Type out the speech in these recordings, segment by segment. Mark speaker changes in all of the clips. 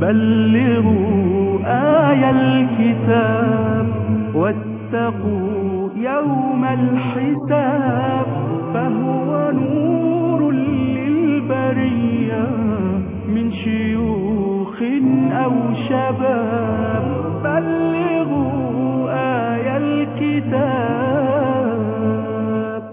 Speaker 1: بلغوا آي الكتاب واتقوا يوم الحساب فهو نور للبرية من شيوخ أو شباب بلغوا آي الكتاب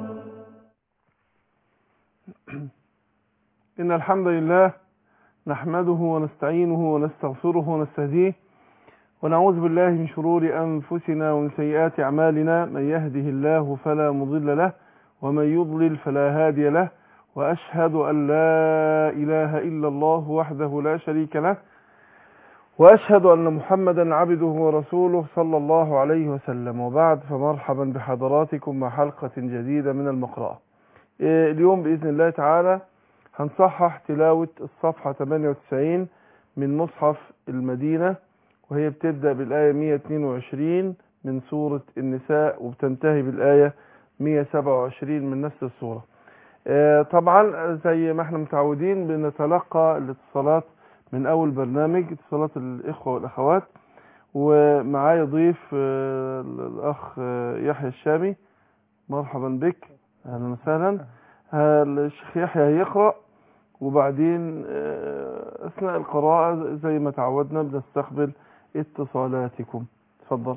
Speaker 2: إن الحمد لله نحمده ونستعينه ونستغفره ونستهديه ونعوذ بالله من شرور أنفسنا ومن سيئات أعمالنا من يهده الله فلا مضل له ومن يضلل فلا هادي له وأشهد أن لا إله إلا الله وحده لا شريك له وأشهد أن محمدا عبده ورسوله صلى الله عليه وسلم وبعد فمرحبا بحضراتكم مع حلقة جديدة من المقرأة إيه، اليوم بإذن الله تعالى هنصحح تلاوة الصفحة 98 من مصحف المدينة وهي بتبدأ بالآية 122 من سورة النساء وبتنتهي بالآية 127 من نفس السورة آه، طبعا زي ما احنا متعودين بنتلقى الاتصالات من أول برنامج اتصالات الإخوة والأخوات ومعايا ضيف آه، الأخ آه، يحيى الشامي مرحبا بك أهلا وسهلا ها- الشيخ يحيى هيقرأ وبعدين آه، أثناء القراءة زي ما تعودنا بنستقبل اتصالاتكم تفضل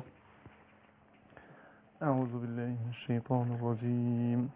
Speaker 3: أعوذ بالله من الشيطان الرجيم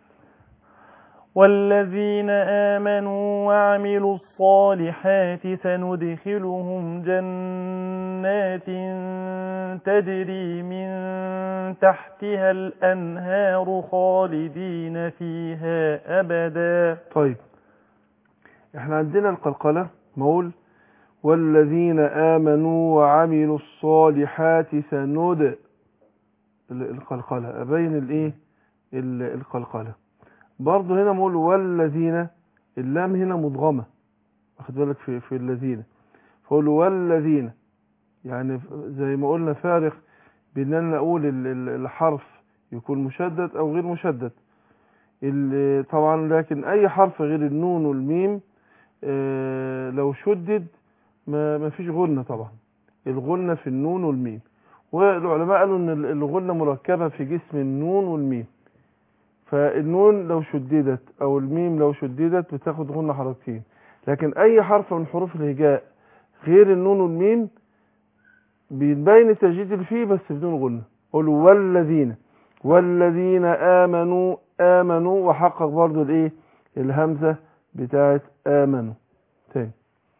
Speaker 3: والذين آمنوا وعملوا الصالحات سندخلهم جنات تجري من تحتها الأنهار خالدين فيها أبدا
Speaker 2: طيب احنا عندنا القلقلة مول والذين آمنوا وعملوا الصالحات سند ال- القلقلة أبين الايه ال- القلقلة برضه هنا مول والذين اللام هنا مضغمة واخد بالك في, في الذين فقول والذين يعني ف- زي ما قلنا فارق بين ان نقول ال- ال- الحرف يكون مشدد او غير مشدد ال- طبعا لكن اي حرف غير النون والميم آه، لو شدد ما ما فيش غنة طبعا الغنة في النون والميم والعلماء قالوا ان ال- الغنة مركبة في جسم النون والميم فالنون لو شددت او الميم لو شددت بتاخد غنة حركتين لكن اي حرف من حروف الهجاء غير النون والميم بيبين التجديد اللي فيه بس بدون غنة قولوا والذين والذين آمنوا آمنوا وحقق برضو الايه الهمزة بتاعت آمنوا تاني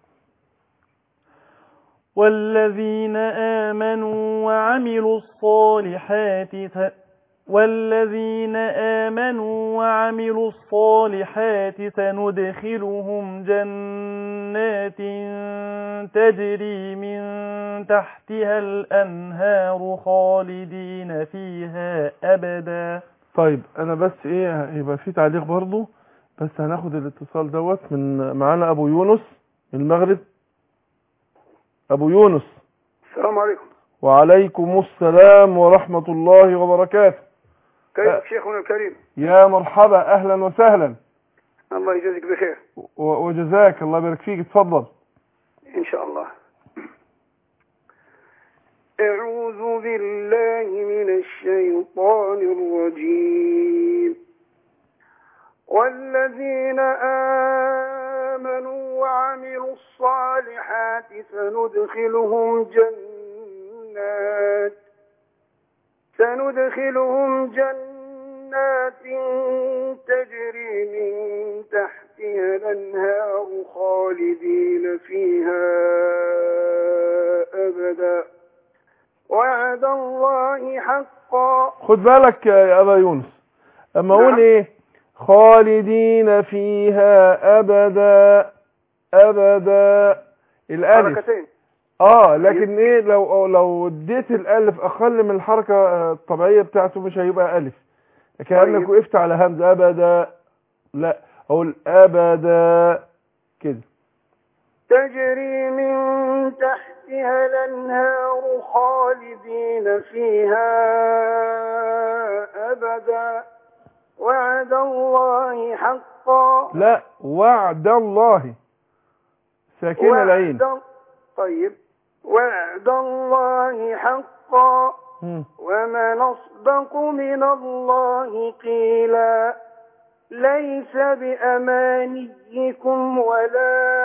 Speaker 3: والذين آمنوا وعملوا الصالحات س- والذين آمنوا وعملوا الصالحات سندخلهم جنات تجري من تحتها الأنهار خالدين فيها أبدا
Speaker 2: طيب انا بس ايه هيبقى في تعليق برضو بس هناخد الاتصال دوت من معانا ابو يونس من المغرب ابو يونس
Speaker 4: السلام عليكم
Speaker 2: وعليكم السلام ورحمة الله وبركاته أه.
Speaker 4: كيف شيخنا الكريم
Speaker 2: يا مرحبا اهلا وسهلا
Speaker 4: الله يجازيك بخير
Speaker 2: و- وجزاك الله يبارك فيك اتفضل
Speaker 4: إن شاء الله أعوذ بالله من الشيطان الرجيم والذين آمنوا وعملوا الصالحات سندخلهم جنات سندخلهم جنات تجري من تحتها الأنهار خالدين فيها أبدا وعد الله حقا
Speaker 2: خد بالك يا ابا يونس اما اقول
Speaker 4: نعم.
Speaker 2: ايه خالدين فيها ابدا ابدا الالف
Speaker 4: حركتين
Speaker 2: اه لكن ايه لو لو اديت الالف اقل من الحركه آه، الطبيعيه بتاعته مش هيبقى الف كانك
Speaker 4: طيب.
Speaker 2: وقفت على همزه ابدا لا اقول ابدا كده
Speaker 4: تجري من تحتها الأنهار خالدين فيها أبدا وعد الله حقا
Speaker 2: لا وعد الله ساكنه العين
Speaker 4: وعد طيب وعد الله حقا
Speaker 2: مم.
Speaker 4: ومن أصدق من الله قيلا ليس بأمانيكم ولا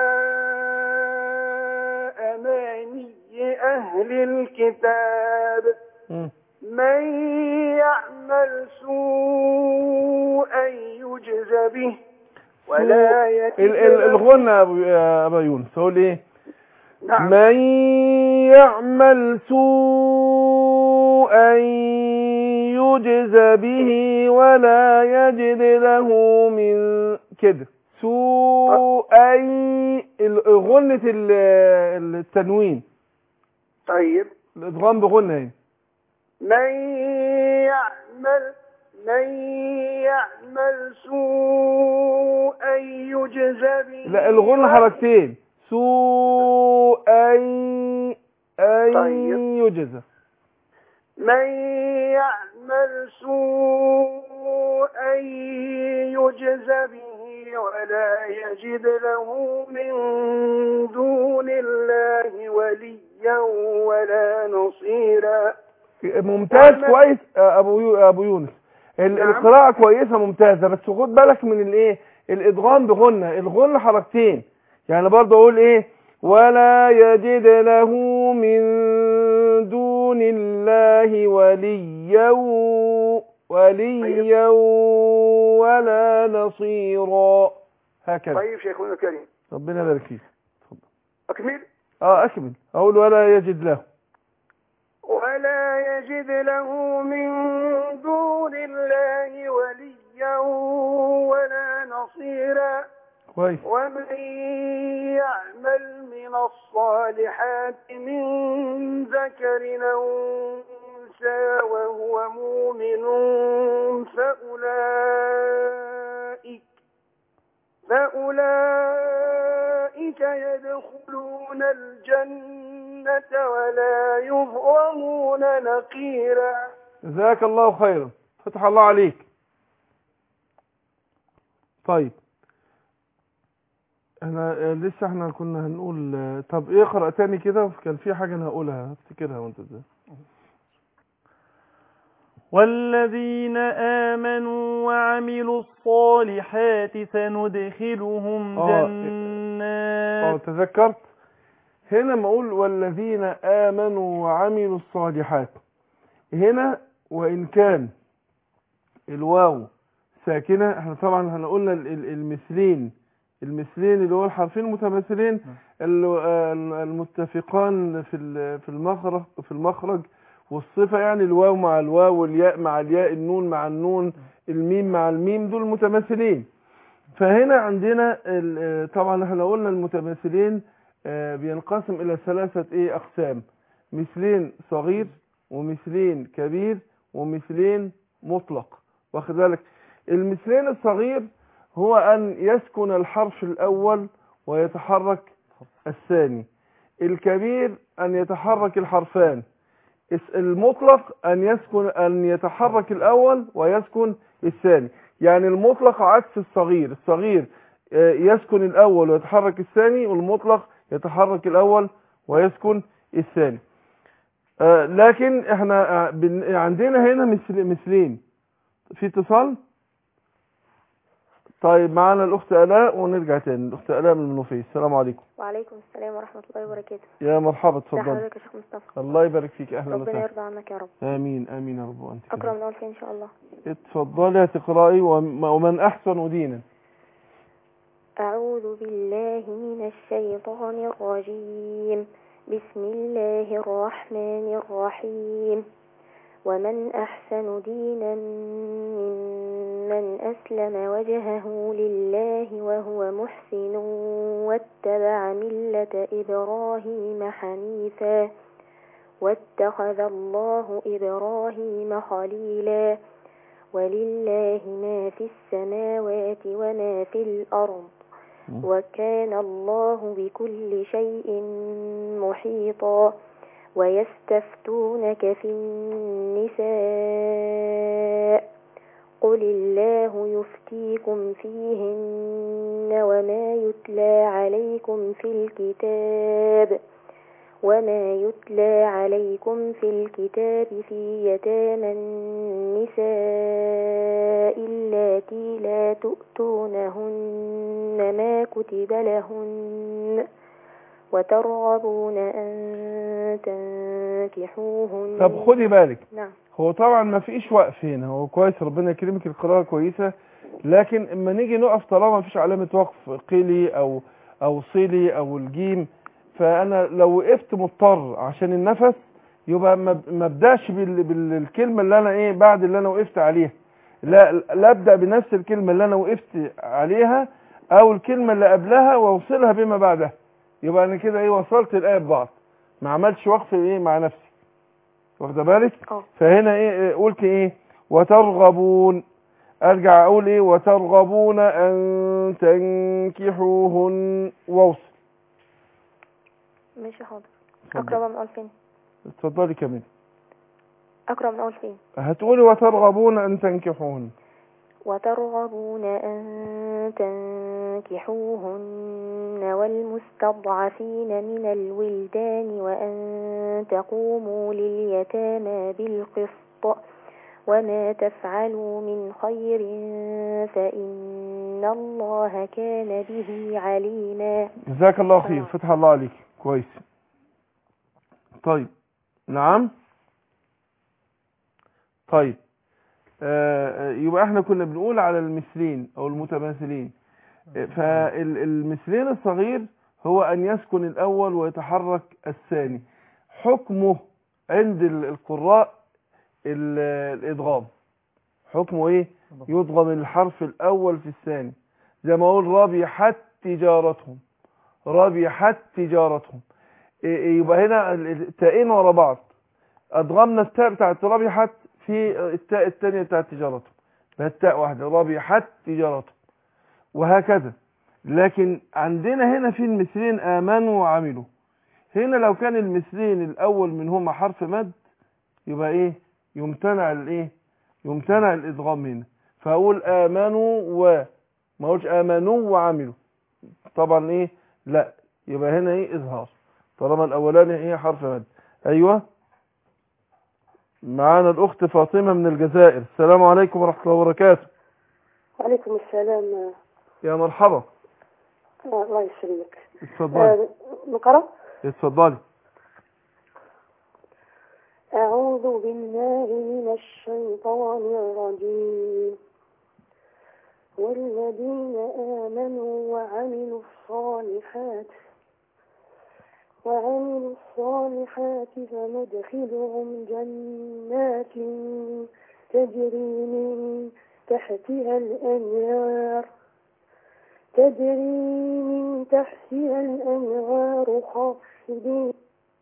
Speaker 4: أماني أهل الكتاب
Speaker 2: مم.
Speaker 4: من يعمل سوءا يجز به ولا يجد
Speaker 2: ال- ال-
Speaker 4: له-
Speaker 2: الغنى يا أبو- يا أبا يونس هقول إيه
Speaker 4: نعم
Speaker 2: من يعمل سوءا يجز به ولا يجد له من كده سوءا ال- غنة ال- التنوين
Speaker 4: طيب
Speaker 2: الادغام بغنة اهي
Speaker 4: من يعمل من يعمل سوءا يجز به
Speaker 2: لا الغنة حركتين سوءا أن
Speaker 4: طيب.
Speaker 2: يجز
Speaker 4: من يعمل سوءا يجز به ولا يجد له من دون الله وليا ولا نصيرا
Speaker 2: ممتاز
Speaker 4: وما-
Speaker 2: كويس آه، ابو يو- ابو يونس ال-
Speaker 4: نعم.
Speaker 2: القراءة كويسة ممتازة بس خد بالك من الايه الادغام بغنة الغنة حركتين يعني برضه اقول ايه ولا يجد له من دون الله وليا وليا ولا نصيرا هكذا
Speaker 4: طيب شيخنا الكريم
Speaker 2: ربنا يبارك فيك اتفضل
Speaker 4: أكمل
Speaker 2: اه اكمل اقول ولا يجد له
Speaker 4: ولا يجد له من دون الله وليا ولا نصيرا
Speaker 2: كويس
Speaker 4: ومن يعمل من الصالحات من ذكر أو أنثى وهو مؤمن فأولئك فأولئك يدخلون الجنة ولا يظلمون نقيرا
Speaker 2: جزاك الله خيرا فتح الله عليك طيب احنا آه، لسه احنا كنا هنقول آه، طب ايه اقرا تاني كده كان في حاجه انا هقولها هفتكرها وانت ازاي
Speaker 3: والذين آمنوا وعملوا الصالحات سندخلهم
Speaker 2: آه، اه
Speaker 3: جنات
Speaker 2: تذكرت هنا ما اقول والذين امنوا وعملوا الصالحات هنا وان كان الواو ساكنه احنا طبعا احنا قلنا ال- ال- المثلين المثلين اللي هو الحرفين المتماثلين ال- آه، المتفقان في ال- في المخرج في المخرج والصفه يعني الواو مع الواو والياء مع الياء النون مع النون الميم مع الميم دول متماثلين فهنا عندنا ال- آه، طبعا احنا قلنا المتماثلين آه، بينقسم الى ثلاثه ايه اقسام مثلين صغير ومثلين كبير ومثلين مطلق واخد بالك المثلين الصغير هو ان يسكن الحرف الاول ويتحرك الثاني الكبير ان يتحرك الحرفان الس- المطلق ان يسكن ان يتحرك الاول ويسكن الثاني يعني المطلق عكس الصغير الصغير آه، يسكن الاول ويتحرك الثاني والمطلق يتحرك الاول ويسكن الثاني آه، لكن احنا آه، بن- عندنا هنا مثل مثلين في اتصال طيب معانا الاخت الاء ونرجع تاني الاخت الاء من المنوفيه السلام عليكم
Speaker 5: وعليكم السلام ورحمة الله وبركاته
Speaker 2: يا مرحبا
Speaker 5: ازي
Speaker 2: اتفضل
Speaker 5: حضرتك يا شيخ مصطفى
Speaker 2: الله يبارك فيك اهلا
Speaker 5: ربنا
Speaker 2: وسهلا
Speaker 5: يرضى عنك يا رب
Speaker 2: امين امين يا رب وانت كمان.
Speaker 5: أقرأ من أول فين إن شاء الله
Speaker 2: اتفضلي هتقرأي وم- ومن أحسن دينا
Speaker 5: أعوذ بالله من الشيطان الرجيم بسم الله الرحمن الرحيم ومن أحسن دينا ممن أسلم وجهه لله وهو محسن واتبع ملة إبراهيم حنيفا واتخذ الله إبراهيم خليلا ولله ما في السماوات وما في الأرض وكان الله بكل شيء محيطا ويستفتونك في النساء قل الله يفتيكم فيهن وما يتلى عليكم في الكتاب وما يتلى عليكم في الكتاب في يتامى النساء اللاتي لا تؤتونهن ما كتب لهن وترغبون أن تنكحوهن
Speaker 2: طب خدي بالك
Speaker 5: نعم
Speaker 2: هو طبعا ما فيش وقف هنا هو كويس ربنا يكرمك القراءة كويسة لكن اما نيجي نقف طالما ما فيش علامة وقف قيلي او او صيلي او الجيم فانا لو وقفت مضطر عشان النفس يبقى ما ما ابداش بال- بالكلمة اللي انا ايه بعد اللي انا وقفت عليها لا لا ابدا بنفس الكلمة اللي انا وقفت عليها او الكلمة اللي قبلها واوصلها بما بعدها يبقى انا كده ايه وصلت الايه ببعض ما عملتش وقف ايه مع نفسي واخده بالك
Speaker 5: اه
Speaker 2: فهنا ايه إيه، قلت ايه وترغبون ارجع اقول ايه وترغبون ان تنكحوهن واوصل
Speaker 5: ماشي حاضر
Speaker 2: اتفضل.
Speaker 5: أقرأ من أول فين
Speaker 2: اتفضلي كمان
Speaker 5: أقرأ من أول فين
Speaker 2: هتقولي وترغبون ان تنكحوهن
Speaker 5: وترغبون أن تنكحوهن والمستضعفين من الولدان وأن تقوموا لليتامى بالقسط وما تفعلوا من خير فإن الله كان به عليما
Speaker 2: جزاك الله خير
Speaker 5: تمام.
Speaker 2: فتح الله عليك كويس طيب نعم طيب آه، آه، يبقى احنا كنا بنقول على المثلين او المتماثلين آه، فالمثلين الصغير هو ان يسكن الاول ويتحرك الثاني حكمه عند ال- القراء ال- الادغام حكمه ايه يضغم الحرف الاول في الثاني زي ما اقول ربحت تجارتهم ربحت تجارتهم إيه إيه يبقى هنا ال- التاءين ورا بعض ادغمنا التاء بتاعت ربحت في التاء الثانيه بتاعت تجارتهم بقت تاء واحده ربحت تجارتهم وهكذا لكن عندنا هنا في المثلين امنوا وعملوا هنا لو كان المثلين الاول منهما حرف مد يبقى ايه يمتنع الايه يمتنع الادغام هنا فاقول امنوا و ما اقولش امنوا وعملوا طبعا ايه لا يبقى هنا ايه اظهار طالما الاولاني ايه حرف مد ايوه معانا الاخت فاطمه من الجزائر السلام عليكم ورحمه الله وبركاته
Speaker 6: وعليكم السلام
Speaker 2: يا مرحبا
Speaker 6: آه، الله يسلمك
Speaker 2: اتفضلي
Speaker 6: آه، نقرأ
Speaker 2: اتفضلي
Speaker 6: أعوذ بالله من الشيطان الرجيم والذين آمنوا وعملوا الصالحات وعملوا الصالحات سندخلهم جنات تجري من تحتها الأنهار تجري من تحتها الأنهار خالدين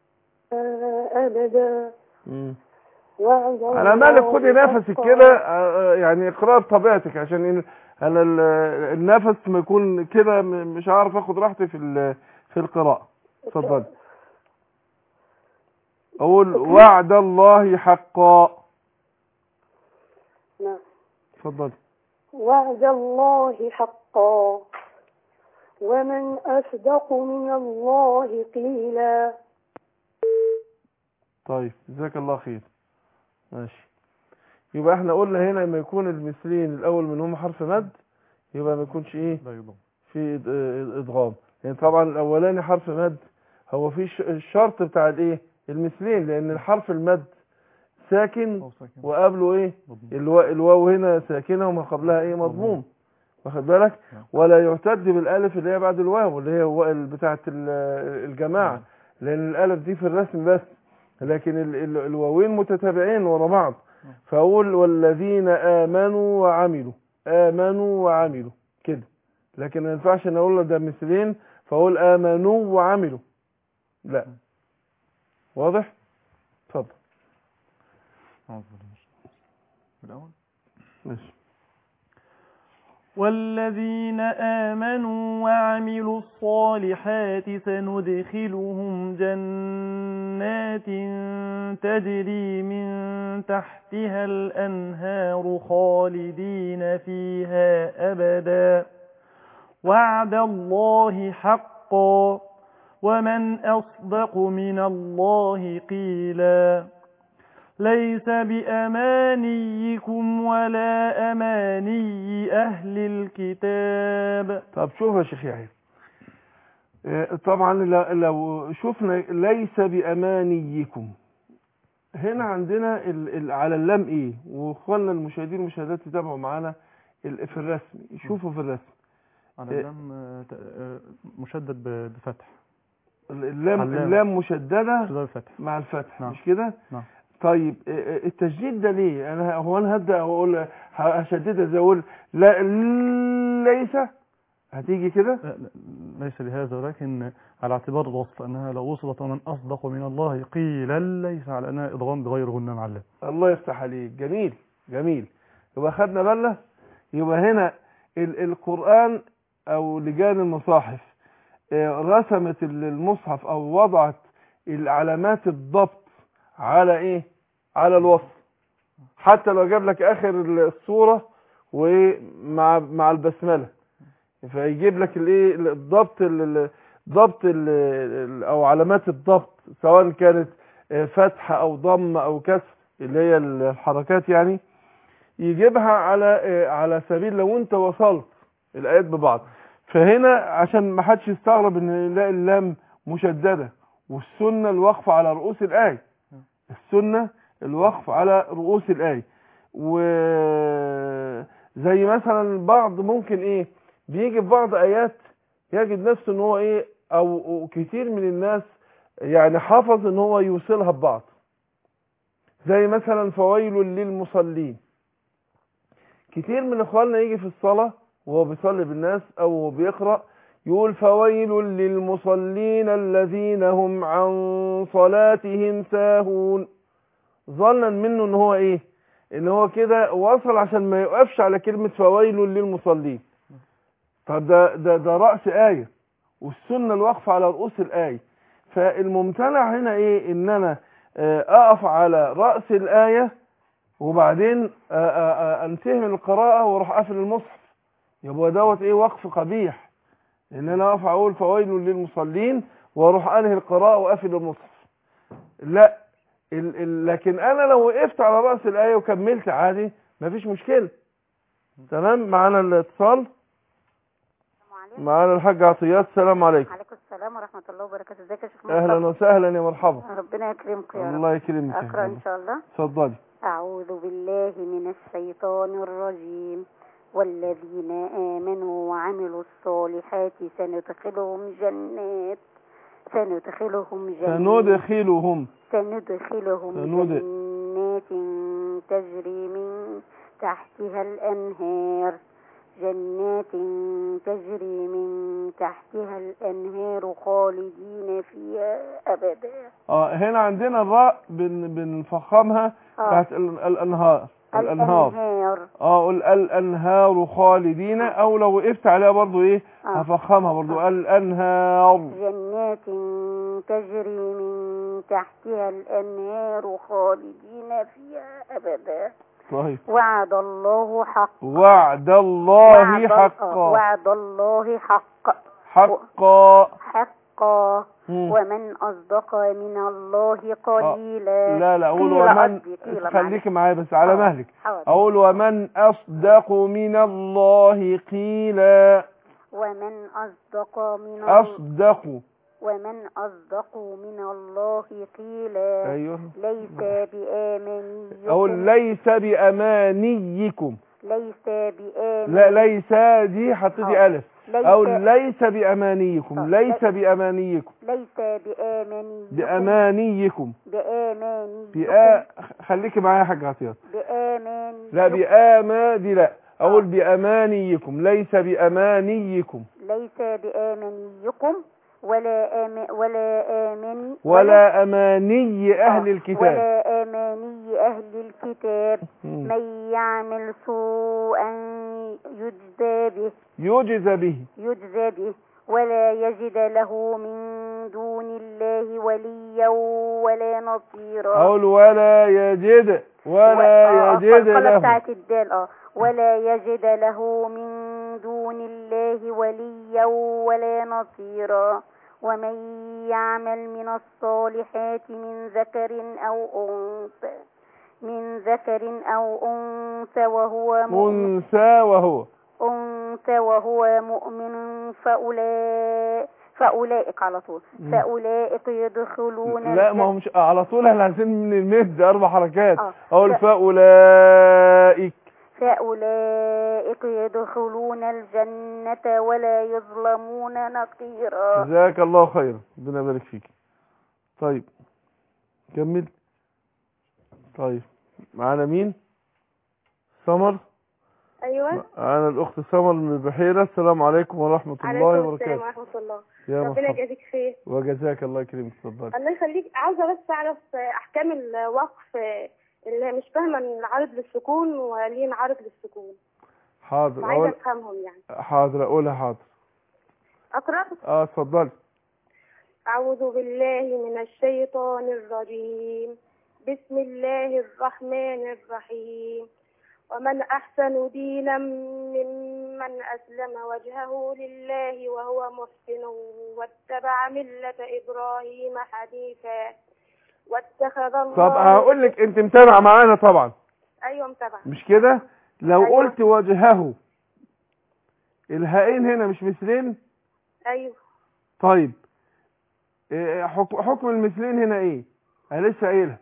Speaker 6: أبدا
Speaker 2: مم.
Speaker 6: وعد
Speaker 2: على مالك
Speaker 6: الله
Speaker 2: خدي نفسك
Speaker 6: حقا.
Speaker 2: كده آه، يعني اقرا بطبيعتك عشان ال- انا ال- النفس ما يكون كده م- مش عارف اخد راحتي في ال- في القراءه اتفضلي اقول
Speaker 6: أوكي.
Speaker 2: وعد الله حقا
Speaker 6: نعم
Speaker 2: اتفضلي
Speaker 6: وعد الله حقا ومن أصدق من الله قيلا
Speaker 2: طيب جزاك الله خير ماشي يبقى احنا قلنا هنا لما يكون المثلين الاول منهم حرف مد يبقى ما يكونش ايه
Speaker 3: لا يضم
Speaker 2: في إد- إد- ادغام يعني طبعا الاولاني حرف مد هو في ش- الشرط بتاع الايه المثلين لان الحرف المد ساكن
Speaker 3: أو ساكن
Speaker 2: وقبله ايه
Speaker 3: مضموم.
Speaker 2: الوا- الواو هنا ساكنه وما قبلها ايه مضموم واخد بالك
Speaker 3: نعم.
Speaker 2: ولا يعتد بالالف اللي هي بعد الواو اللي هي الوا- ال- بتاعه ال- الجماعه
Speaker 3: نعم.
Speaker 2: لان الالف دي في الرسم بس لكن ال- ال- الواوين متتابعين ورا بعض
Speaker 3: نعم.
Speaker 2: فاقول والذين امنوا وعملوا امنوا وعملوا كده لكن ما ينفعش ان اقول ده مثلين فاقول امنوا وعملوا لا واضح اتفضل
Speaker 3: أعوذ بالله من الشيطان الرجيم. الأول
Speaker 2: ماشي
Speaker 3: والذين آمنوا وعملوا الصالحات سندخلهم جنات تجري من تحتها الأنهار خالدين فيها أبدا وعد الله حقا ومن أصدق من الله قيلا ليس بأمانيكم ولا أماني أهل الكتاب
Speaker 2: طب شوف يا شيخ يحيى آه، طبعا لو- لو شفنا ليس بأمانيكم هنا عندنا ال ال على اللام ايه واخواننا المشاهدين والمشاهدات يتابعوا معانا ال- في الرسم يشوفوا في الرسم
Speaker 3: على
Speaker 2: إيه.
Speaker 3: اللام آه، ت- آه، مشدد ب- بفتح
Speaker 2: ال- اللام
Speaker 3: علام.
Speaker 2: اللام مشددة
Speaker 3: مشدد بفتح
Speaker 2: مع الفتح
Speaker 3: نعم.
Speaker 2: مش كده
Speaker 3: نعم.
Speaker 2: طيب آه، آه، التشديد ده ليه انا هو انا هبدا اقول ه- هشددها زي اقول لا ليس هتيجي كده
Speaker 3: لا- لا- ليس بهذا ولكن على اعتبار الوصف أنها لو وصلت ومن أصدق من الله قيلا ليس على أنها إضغام بغير غنى مع اللام
Speaker 2: الله يفتح عليك جميل جميل يبقى خدنا بالنا يبقى هنا ال القرآن او لجان المصاحف آه، رسمت ال- المصحف او وضعت العلامات الضبط على ايه على الوصف حتى لو جاب لك اخر الصورة ومع مع البسملة فيجيب لك الايه الضبط ال- ال- ضبط ال- ال- او علامات الضبط سواء كانت آه، فتحة او ضم او كسر اللي هي الحركات يعني يجيبها على آه، على سبيل لو انت وصلت الايات ببعض فهنا عشان ما حدش يستغرب ان نلاقي اللام مشدده والسنه الوقف على رؤوس الايه السنه الوقف على رؤوس الايه وزي مثلا البعض ممكن ايه بيجي في بعض ايات يجد نفسه ان هو ايه او أو كتير من الناس يعني حافظ ان هو يوصلها ببعض زي مثلا فويل للمصلين كتير من اخواننا يجي في الصلاة وهو بيصلي بالناس او هو بيقرأ يقول فويل للمصلين الذين هم عن صلاتهم ساهون ظنا منه ان هو ايه ان هو كده وصل عشان ما يقفش على كلمة فويل للمصلين طب ده ده ده رأس آية والسنة الوقف على رؤوس الآية فالممتنع هنا ايه ان انا آه، اقف على رأس الآية وبعدين آه، آه، آه، انتهي من القراءة واروح قافل المصحف يبقى دوت ايه وقف قبيح ان انا اقف اقول فويل للمصلين واروح انهي القراءة واقفل المصحف لا ال ال لكن انا لو وقفت على رأس الآية وكملت عادي مفيش مشكلة تمام معانا الاتصال معانا الحاج عطيات السلام عليكم
Speaker 7: عليكم السلام ورحمة الله وبركاته ازيك يا شيخ
Speaker 2: اهلا
Speaker 7: مصطفى
Speaker 2: وسهلا يا مرحبا
Speaker 7: ربنا يكرمك يا رب
Speaker 2: الله يكرمك يا
Speaker 7: أقرأ إن
Speaker 2: حبيبي.
Speaker 7: شاء الله
Speaker 2: اتفضلي
Speaker 7: أعوذ بالله من الشيطان الرجيم والذين آمنوا وعملوا الصالحات سندخلهم جنات سندخلهم جنات
Speaker 2: سندخلهم
Speaker 7: سندخلهم
Speaker 2: سند-
Speaker 7: جنات تجري من تحتها الأنهار جنات تجري من تحتها الأنهار خالدين فيها أبدا
Speaker 2: اه هنا عندنا الراء بن بنفخمها
Speaker 7: آه.
Speaker 2: بتاعت ال- الانهار الانهار
Speaker 7: الأنهار
Speaker 2: اه قول الانهار خالدين او لو وقفت عليها برضو ايه
Speaker 7: آه.
Speaker 2: هفخمها برضو الانهار
Speaker 7: جنات تجري من تحتها الأنهار خالدين فيها أبدا
Speaker 2: طيب
Speaker 7: وعد الله حق
Speaker 2: وعد الله
Speaker 7: وعد- آه،
Speaker 2: حقا
Speaker 7: وعد الله حق
Speaker 2: حقا
Speaker 7: حقا
Speaker 2: مم.
Speaker 7: ومن أصدق من الله قليلا
Speaker 2: لا لا اقول
Speaker 7: قيل
Speaker 2: ومن
Speaker 7: قصدي، قيل
Speaker 2: خليك معايا بس على
Speaker 7: آه،
Speaker 2: مهلك
Speaker 7: حاضر.
Speaker 2: اقول ومن اصدق من الله قيلا
Speaker 7: ومن أصدق من الله
Speaker 2: اصدق
Speaker 7: ومن أصدق من الله قيلا
Speaker 2: ايوه
Speaker 7: ليس بآمنيكم
Speaker 2: اقول ليس بامانيكم
Speaker 7: ليس بآمن
Speaker 2: لا ليس دي حطيتي
Speaker 7: آه.
Speaker 2: الف
Speaker 7: ليس
Speaker 2: او ليس بامانيكم
Speaker 7: آه.
Speaker 2: ليس بامانيكم
Speaker 7: ليس بآمنيكم
Speaker 2: بامانيكم
Speaker 7: بآمانيكم
Speaker 2: بآ خليكي معايا يا حاج عطيات
Speaker 7: بآمانيكم
Speaker 2: لا بآما دي لا اقول بامانيكم ليس بامانيكم
Speaker 7: ليس بآمنيكم ولا آم ولا آمن
Speaker 2: ولا اماني اهل
Speaker 7: آه،
Speaker 2: الكتاب
Speaker 7: ولا آماني أهل الكتاب
Speaker 2: مم.
Speaker 7: من يعمل سوءا يجزى به
Speaker 2: يجزى به
Speaker 7: يجزى به ولا يجد له من دون الله وليا ولا نصيرا
Speaker 2: اقول ولا يجد ولا
Speaker 7: آه،
Speaker 2: يجد
Speaker 7: القلقلة
Speaker 2: له
Speaker 7: بتاعت الدال اه ولا يجد له من دون الله وليا ولا نصيرا ومن يعمل من الصالحات من ذكر أو أنثى من ذكر أو أنثى وهو مؤمن
Speaker 2: منسى وهو
Speaker 7: أنثى وهو مؤمن فأولئك فأولئك على طول
Speaker 2: مم.
Speaker 7: فأولئك يدخلون
Speaker 2: لا ما هو
Speaker 7: الجنة.
Speaker 2: مش على طول احنا عايزين من المد اربع حركات
Speaker 7: آه.
Speaker 2: اقول
Speaker 7: لا.
Speaker 2: فاولئك
Speaker 7: فأولئك يدخلون الجنة ولا يظلمون نقيرا
Speaker 2: جزاك الله خيرا ربنا يبارك فيك طيب كمل طيب معانا مين سمر
Speaker 6: أيوة
Speaker 2: معانا الاخت سمر من البحيره السلام عليكم ورحمه الله
Speaker 6: عليكم السلام
Speaker 2: وبركاته
Speaker 6: ورحمة الله
Speaker 2: يا
Speaker 6: ربنا
Speaker 2: مرحبا
Speaker 6: يجازيك خير
Speaker 2: وجزاك الله يكرمك اتفضلي
Speaker 6: الله يخليك عاوزة بس أعرف أحكام الوقف اللي مش فاهمة العارض للسكون وليه عارض للسكون
Speaker 2: حاضر
Speaker 6: وعايزة
Speaker 2: اقول
Speaker 6: أفهمهم يعني
Speaker 2: حاضر اقولها حاضر
Speaker 6: أقرأ
Speaker 2: اه اتفضلي
Speaker 6: أعوذ بالله من الشيطان الرجيم بسم الله الرحمن الرحيم ومن أحسن دينا ممن أسلم وجهه لله وهو محسن واتبع ملة إبراهيم حنيفا واتخذ الله
Speaker 2: طب هقول لك انت متابعه معانا طبعا
Speaker 6: أيوة متابعة
Speaker 2: مش كده لو
Speaker 6: أيوة.
Speaker 2: قلت وجهه الهائين هنا مش مثلين
Speaker 6: أيوة
Speaker 2: طيب إيه حكم حكم المثلين هنا ايه انا لسه قايلها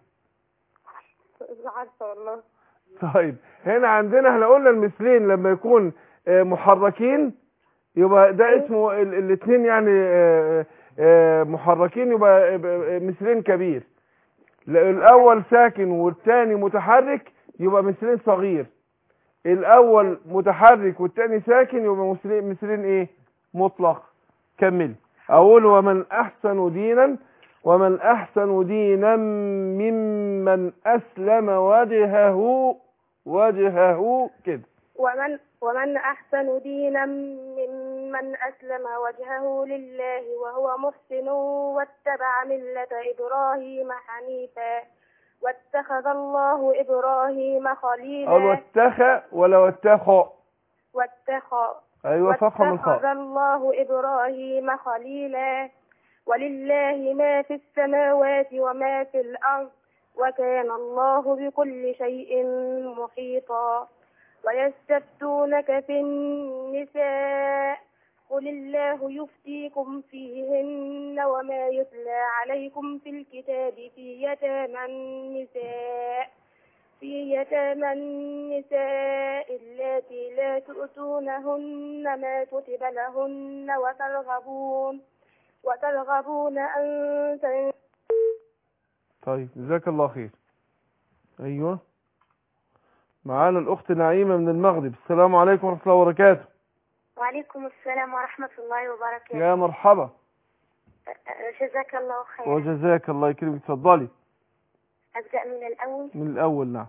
Speaker 6: عارفة والله
Speaker 2: طيب هنا عندنا احنا قلنا المثلين لما يكون آه، محركين يبقى ده
Speaker 6: أيوة.
Speaker 2: اسمه الاثنين يعني آه، آه، محركين يبقى يبقى مثلين كبير لا، الاول ساكن والثاني متحرك يبقى مثلين صغير الاول متحرك والثاني ساكن يبقى مثلين مثلين ايه مطلق كمل اقول ومن احسن دينا ومن احسن دينا ممن اسلم وجهه وجهه كده
Speaker 6: ومن ومن أحسن دينا ممن أسلم وجهه لله وهو محسن واتبع ملة إبراهيم حنيفا واتخذ الله إبراهيم
Speaker 2: اقول
Speaker 6: خليلا
Speaker 2: واتخى ولا واتخى
Speaker 6: واتخذ
Speaker 2: ايوه فخم
Speaker 6: واتخذ
Speaker 2: الخاء
Speaker 6: الله إبراهيم خليلا ولله ما في السماوات وما في الأرض وكان الله بكل شيء محيطا ويستفتونك في النساء قل الله يفتيكم فيهن وما يتلى عليكم في الكتاب في يتامى النساء في يتامى النساء اللاتي لا تؤتونهن ما كتب لهن وترغبون وترغبون أن تن-
Speaker 2: طيب جزاك الله خير ايوه معانا الاخت نعيمه من المغرب السلام عليكم ورحمه الله وبركاته
Speaker 6: وعليكم السلام ورحمة الله وبركاته
Speaker 2: يا مرحبا
Speaker 6: جزاك الله خير
Speaker 2: وجزاك الله يكرمك اتفضلي
Speaker 6: أبدأ من الأول
Speaker 2: من الاول نعم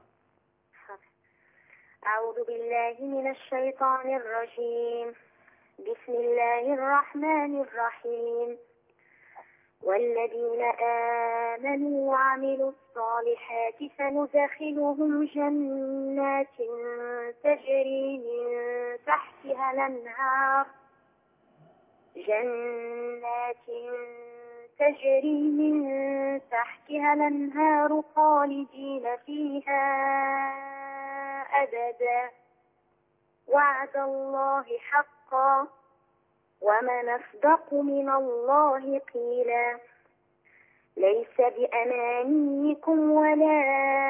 Speaker 6: أعوذ بالله من الشيطان الرجيم بسم الله الرحمن الرحيم والذين آمنوا وعملوا الصالحات سندخلهم جنات تجري من تحتها الأنهار جنات تجري من تحتها الأنهار خالدين فيها أبدا وعد الله حقا ومن أصدق من الله قيلا ليس بأمانيكم ولا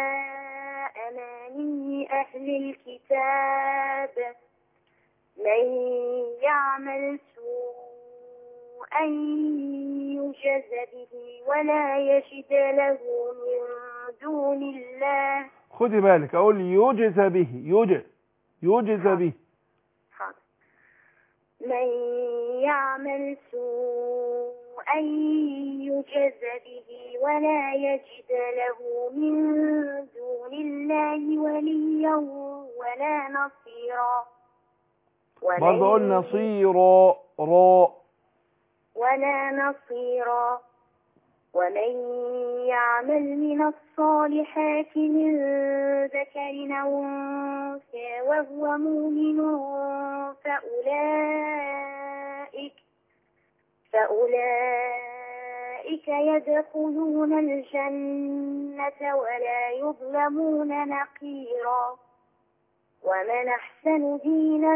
Speaker 6: أماني أهل الكتاب من يعمل سوءا يجز به ولا يجد له من دون الله
Speaker 2: خدي بالك اقول يوجز به يوجز يوجز به
Speaker 6: حاضر. من يعمل سوءا يجز به ولا يجد له من دون الله وليا ولا نصيرا ولن-
Speaker 2: برضه قلنا صيرا راء
Speaker 6: ولا نصيرا ومن يعمل من الصالحات من ذكر أو أنثى وهو مؤمن فأولئك
Speaker 5: فأولئك يدخلون الجنة ولا يظلمون نقيرا ومن أحسن دينا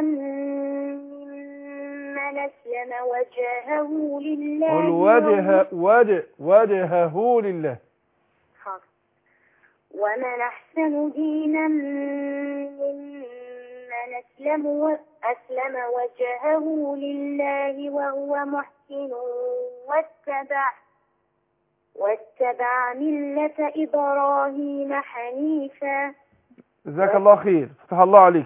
Speaker 5: ممن أسلم وجهه لله
Speaker 2: قل وجه وجه وجهه لله
Speaker 5: حاضر. ومن أحسن دينا ممن أسلم, و... أسلم وجهه لله وهو محسن واتبع واتبع ملة إبراهيم حنيفا
Speaker 2: جزاك الله خير فتح الله عليك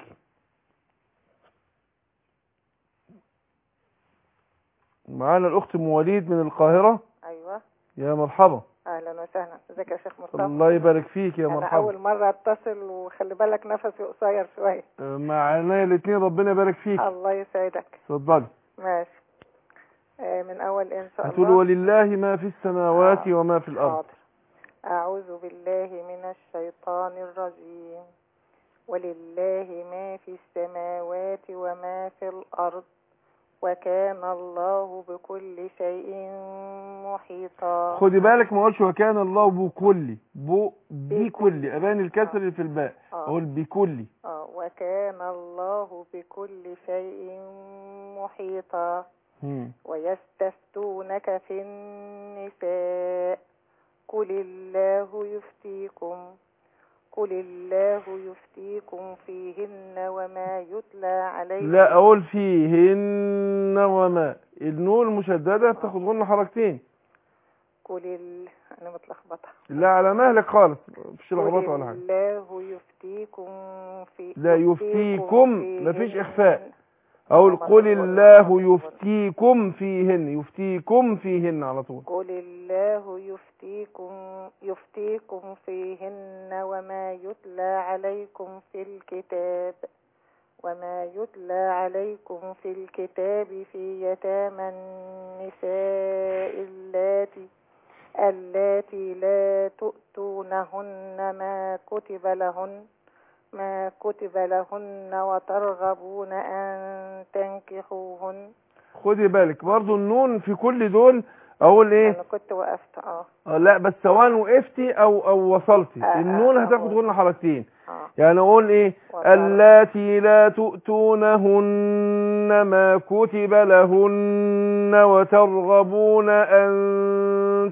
Speaker 2: معانا الأخت أم وليد من القاهرة
Speaker 8: ايوه
Speaker 2: يا مرحبا
Speaker 8: اهلا وسهلا ازيك يا شيخ مصطفى
Speaker 2: الله يبارك فيك يا
Speaker 8: انا
Speaker 2: مرحبا
Speaker 8: اول مره اتصل وخلي بالك نفسي قصير شويه
Speaker 2: معانا الاثنين ربنا يبارك فيك
Speaker 8: الله يسعدك
Speaker 2: اتفضلي
Speaker 8: ماشي آه، من اول ان شاء
Speaker 2: هتقول
Speaker 8: الله
Speaker 2: ولله ما في السماوات
Speaker 8: آه.
Speaker 2: وما في الأرض
Speaker 8: حاضر اعوذ بالله من الشيطان الرجيم ولله ما في السماوات وما في الارض وكان الله بكل شيء محيطا
Speaker 2: خدي بالك ما اقولش وكان الله بكل بو بكل ابان الكسر اللي في الباء
Speaker 8: آه.
Speaker 2: اقول بكل
Speaker 8: آه، وكان الله بكل شيء محيطا
Speaker 2: مم.
Speaker 8: ويستفتونك في النساء قل الله يفتيكم قل الله يفتيكم فيهن وما يتلى عليكم
Speaker 2: لا اقول فيهن وما النون المشدده تاخد غن حركتين
Speaker 8: قل ال... انا متلخبطه
Speaker 2: لا على مهلك خالص مفيش
Speaker 8: قل
Speaker 2: لخبطه ولا حاجه
Speaker 8: الله يفتيكم في
Speaker 2: لا، يفتيكم،
Speaker 8: فيهن.
Speaker 2: مفيش إخفاء. اقول قل الله يفتيكم فيهن يفتيكم فيهن على طول
Speaker 8: قل الله يفتيكم يفتيكم فيهن وما يتلى عليكم في الكتاب وما يتلى عليكم في الكتاب في يتامى النساء اللاتي اللاتي لا تؤتونهن ما كتب لهن ما كتب لهن وترغبون أن تنكحوهن
Speaker 2: خدي بالك برضو النون في كل دول اقول ايه
Speaker 8: أنا كنت وقفت اه
Speaker 2: آه، لا بس سواء وقفتي او او وصلتي
Speaker 8: آه، آه،
Speaker 2: النون
Speaker 8: آه،
Speaker 2: هتاخد
Speaker 8: آه.
Speaker 2: غن حركتين
Speaker 8: اه
Speaker 2: يعني اقول ايه
Speaker 8: وترى.
Speaker 2: اللاتي لا تؤتونهن ما كتب لهن وترغبون ان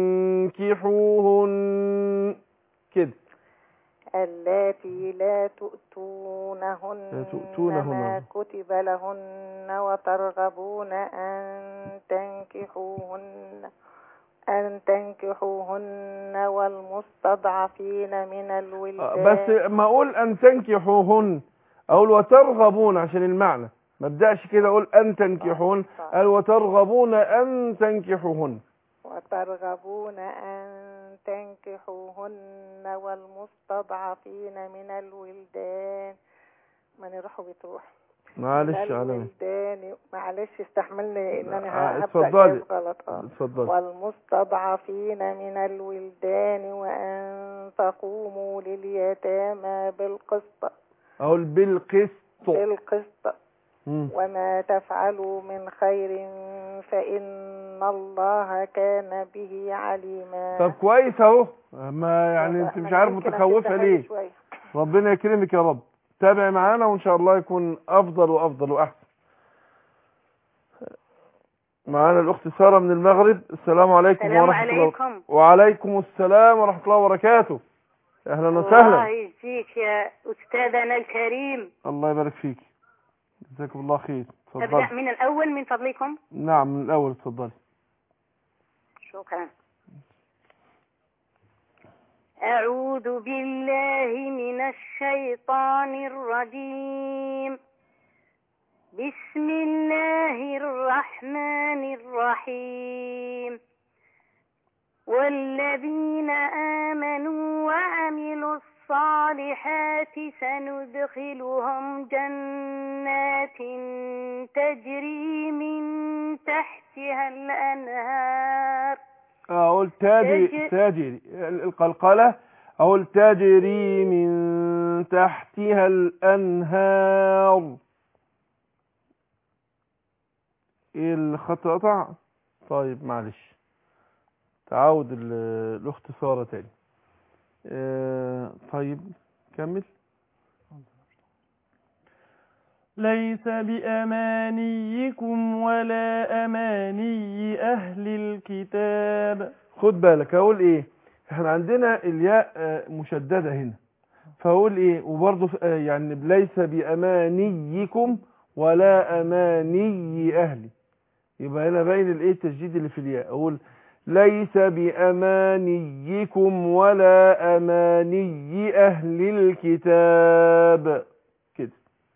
Speaker 2: تنكحوهن كده
Speaker 8: اللاتي لا تؤتونهن
Speaker 2: لا تؤتونهن.
Speaker 8: ما كتب لهن وترغبون أن تنكحوهن أن تنكحوهن والمستضعفين من
Speaker 2: آه،
Speaker 8: الولدان
Speaker 2: بس ما اقول ان تنكحوهن اقول وترغبون عشان المعنى ما ابداش كده اقول ان تنكحوهن
Speaker 8: صح.
Speaker 2: قال وترغبون ان تنكحوهن
Speaker 8: وترغبون أن تنكحوهن والمستضعفين من الولدان ما نروح بتروح
Speaker 2: معلش
Speaker 8: من
Speaker 2: على
Speaker 8: الولدان معلش استحملني ان
Speaker 2: آه،
Speaker 8: انا هبدأ
Speaker 2: اتفضلي.
Speaker 8: جايب غلط اه
Speaker 2: اتفضل
Speaker 8: والمستضعفين من الولدان وأن تقوموا لليتامى بالقسط
Speaker 2: اقول بالقسط
Speaker 8: بالقسط
Speaker 2: مم.
Speaker 8: وما تفعلوا من خير فإن الله كان به عليما
Speaker 2: طب كويس اهو ما يعني انت مش عارف
Speaker 8: يمكن
Speaker 2: متخوفه
Speaker 8: هتستفادي
Speaker 2: ليه
Speaker 8: شوية.
Speaker 2: ربنا يكرمك يا رب تابع معانا وان شاء الله يكون افضل وافضل واحسن معانا الاخت ساره من المغرب السلام عليكم
Speaker 9: السلام
Speaker 2: ورحمه الله
Speaker 9: عليكم
Speaker 2: وعليكم السلام ورحمه الله وبركاته اهلا وسهلا
Speaker 9: الله يجزيك يا أستاذنا الكريم
Speaker 2: الله يبارك فيك جزاكم الله خير
Speaker 9: أبدأ
Speaker 2: اتفضل
Speaker 9: من الأول من فضلكم
Speaker 2: نعم من الاول اتفضلي
Speaker 9: شكرا أعوذ بالله من الشيطان الرجيم بسم الله الرحمن الرحيم والذين آمنوا وعملوا الصالحات سندخلهم جنات تجري من تحتها الأنهار
Speaker 2: اقول تاجري
Speaker 9: تجري-
Speaker 2: تاجري القلقله اقول تجري من تحتها الانهار ايه الخط قطع طيب معلش تعود ال- الاخت ساره تاني آه، طيب كمل
Speaker 3: ليس بأمانيكم ولا أماني أهل الكتاب
Speaker 2: خد بالك هقول ايه احنا عندنا الياء آه، مشددة هنا فهقول ايه وبرضه ف- آه، يعني ليس بأمانيكم ولا أماني أهلي يبقى هنا باين الايه التشديد اللي في الياء اقول ليس بأمانيكم ولا أماني أهل الكتاب كده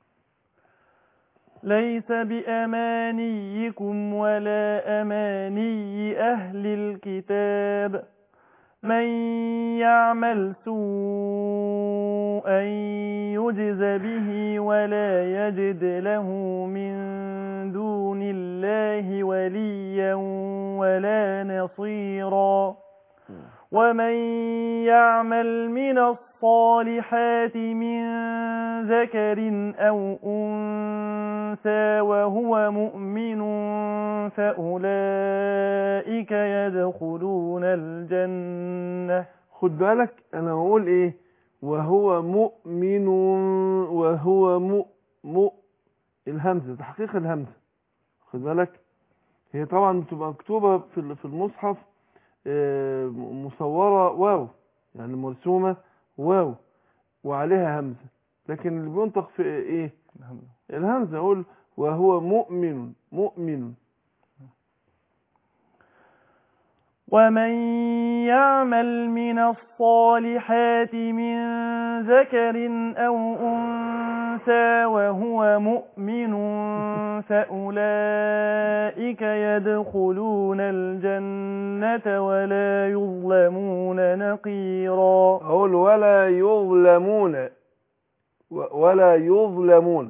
Speaker 3: ليس بأمانيكم ولا أماني أهل الكتاب من يعمل سوءا يجز به ولا يجد له من دون الله وليا ولا نصيرا ومن يعمل من الصالحات من ذكر أو أنثى وهو مؤمن فأولئك يدخلون الجنة
Speaker 2: خد بالك انا بقول ايه وهو مؤمن وهو مؤ مؤ الهمزه تحقيق الهمزه خد بالك هي طبعا بتبقى مكتوبه في ال- في المصحف آه، مصوره واو يعني مرسومه واو وعليها همزه لكن اللي بينطق في ايه الهمزه اقول وهو مؤمن مؤمن
Speaker 3: ومن يعمل من الصالحات من ذكر أو أنثى وهو مؤمن فأولئك يدخلون الجنة ولا يظلمون نقيرا
Speaker 2: اقول ولا يظلمون و- ولا يظلمون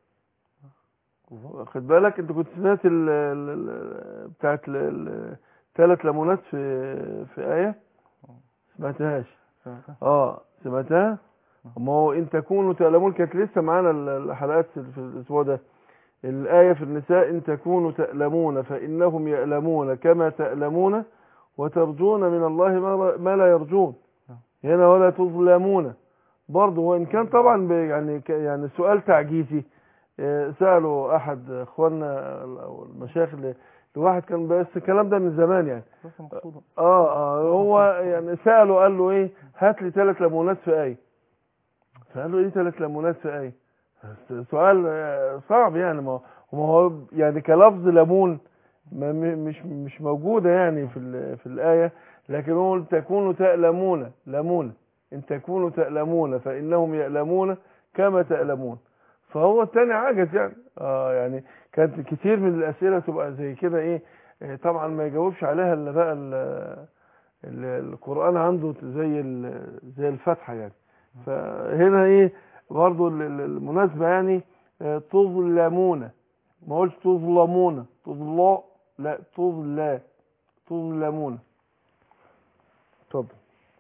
Speaker 2: واخد بالك انت كنت سمعت ال ال- ال- بتاعت الثلاث ليمونات في في آية سمعتهاش اه سمعتها ما هو ان تكونوا تألمون كانت لسه معانا ال- الحلقات في في الاسبوع ده الآية في النساء إن تكونوا تألمون فإنهم يألمون كما تألمون وترجون من الله ما لا- ما لا يرجون هنا ولا تظلمون برضه وإن كان طبعا ب- يعني ك- يعني سؤال تعجيزي آه، سألوا أحد إخواننا أو المشايخ اللي- لواحد كان بس الكلام ده من زمان يعني اه اه هو يعني سأله قال له ايه هات لي ثلاث ليمونات في آية فقال له ايه ثلاث ليمونات في آية سؤال آه، صعب يعني ما هو ما هو يعني كلفظ ليمون ما م- مش مش موجودة يعني في ال- في الآية لكن هو تكونوا تألمون لمون إن تكونوا تألمون فإنهم يألمون كما تألمون فهو التاني عجز يعني اه يعني كانت كتير من الأسئلة تبقى زي كده ايه آه، طبعا ما يجاوبش عليها الا بقى ال- ال- القرآن عنده زي ال- زي الفتحة يعني فهنا ايه برضو ال- ال- المناسبة يعني آه، تظلمون ما قلتش تظلمون تظلا لا تظلا تظلمون اتفضل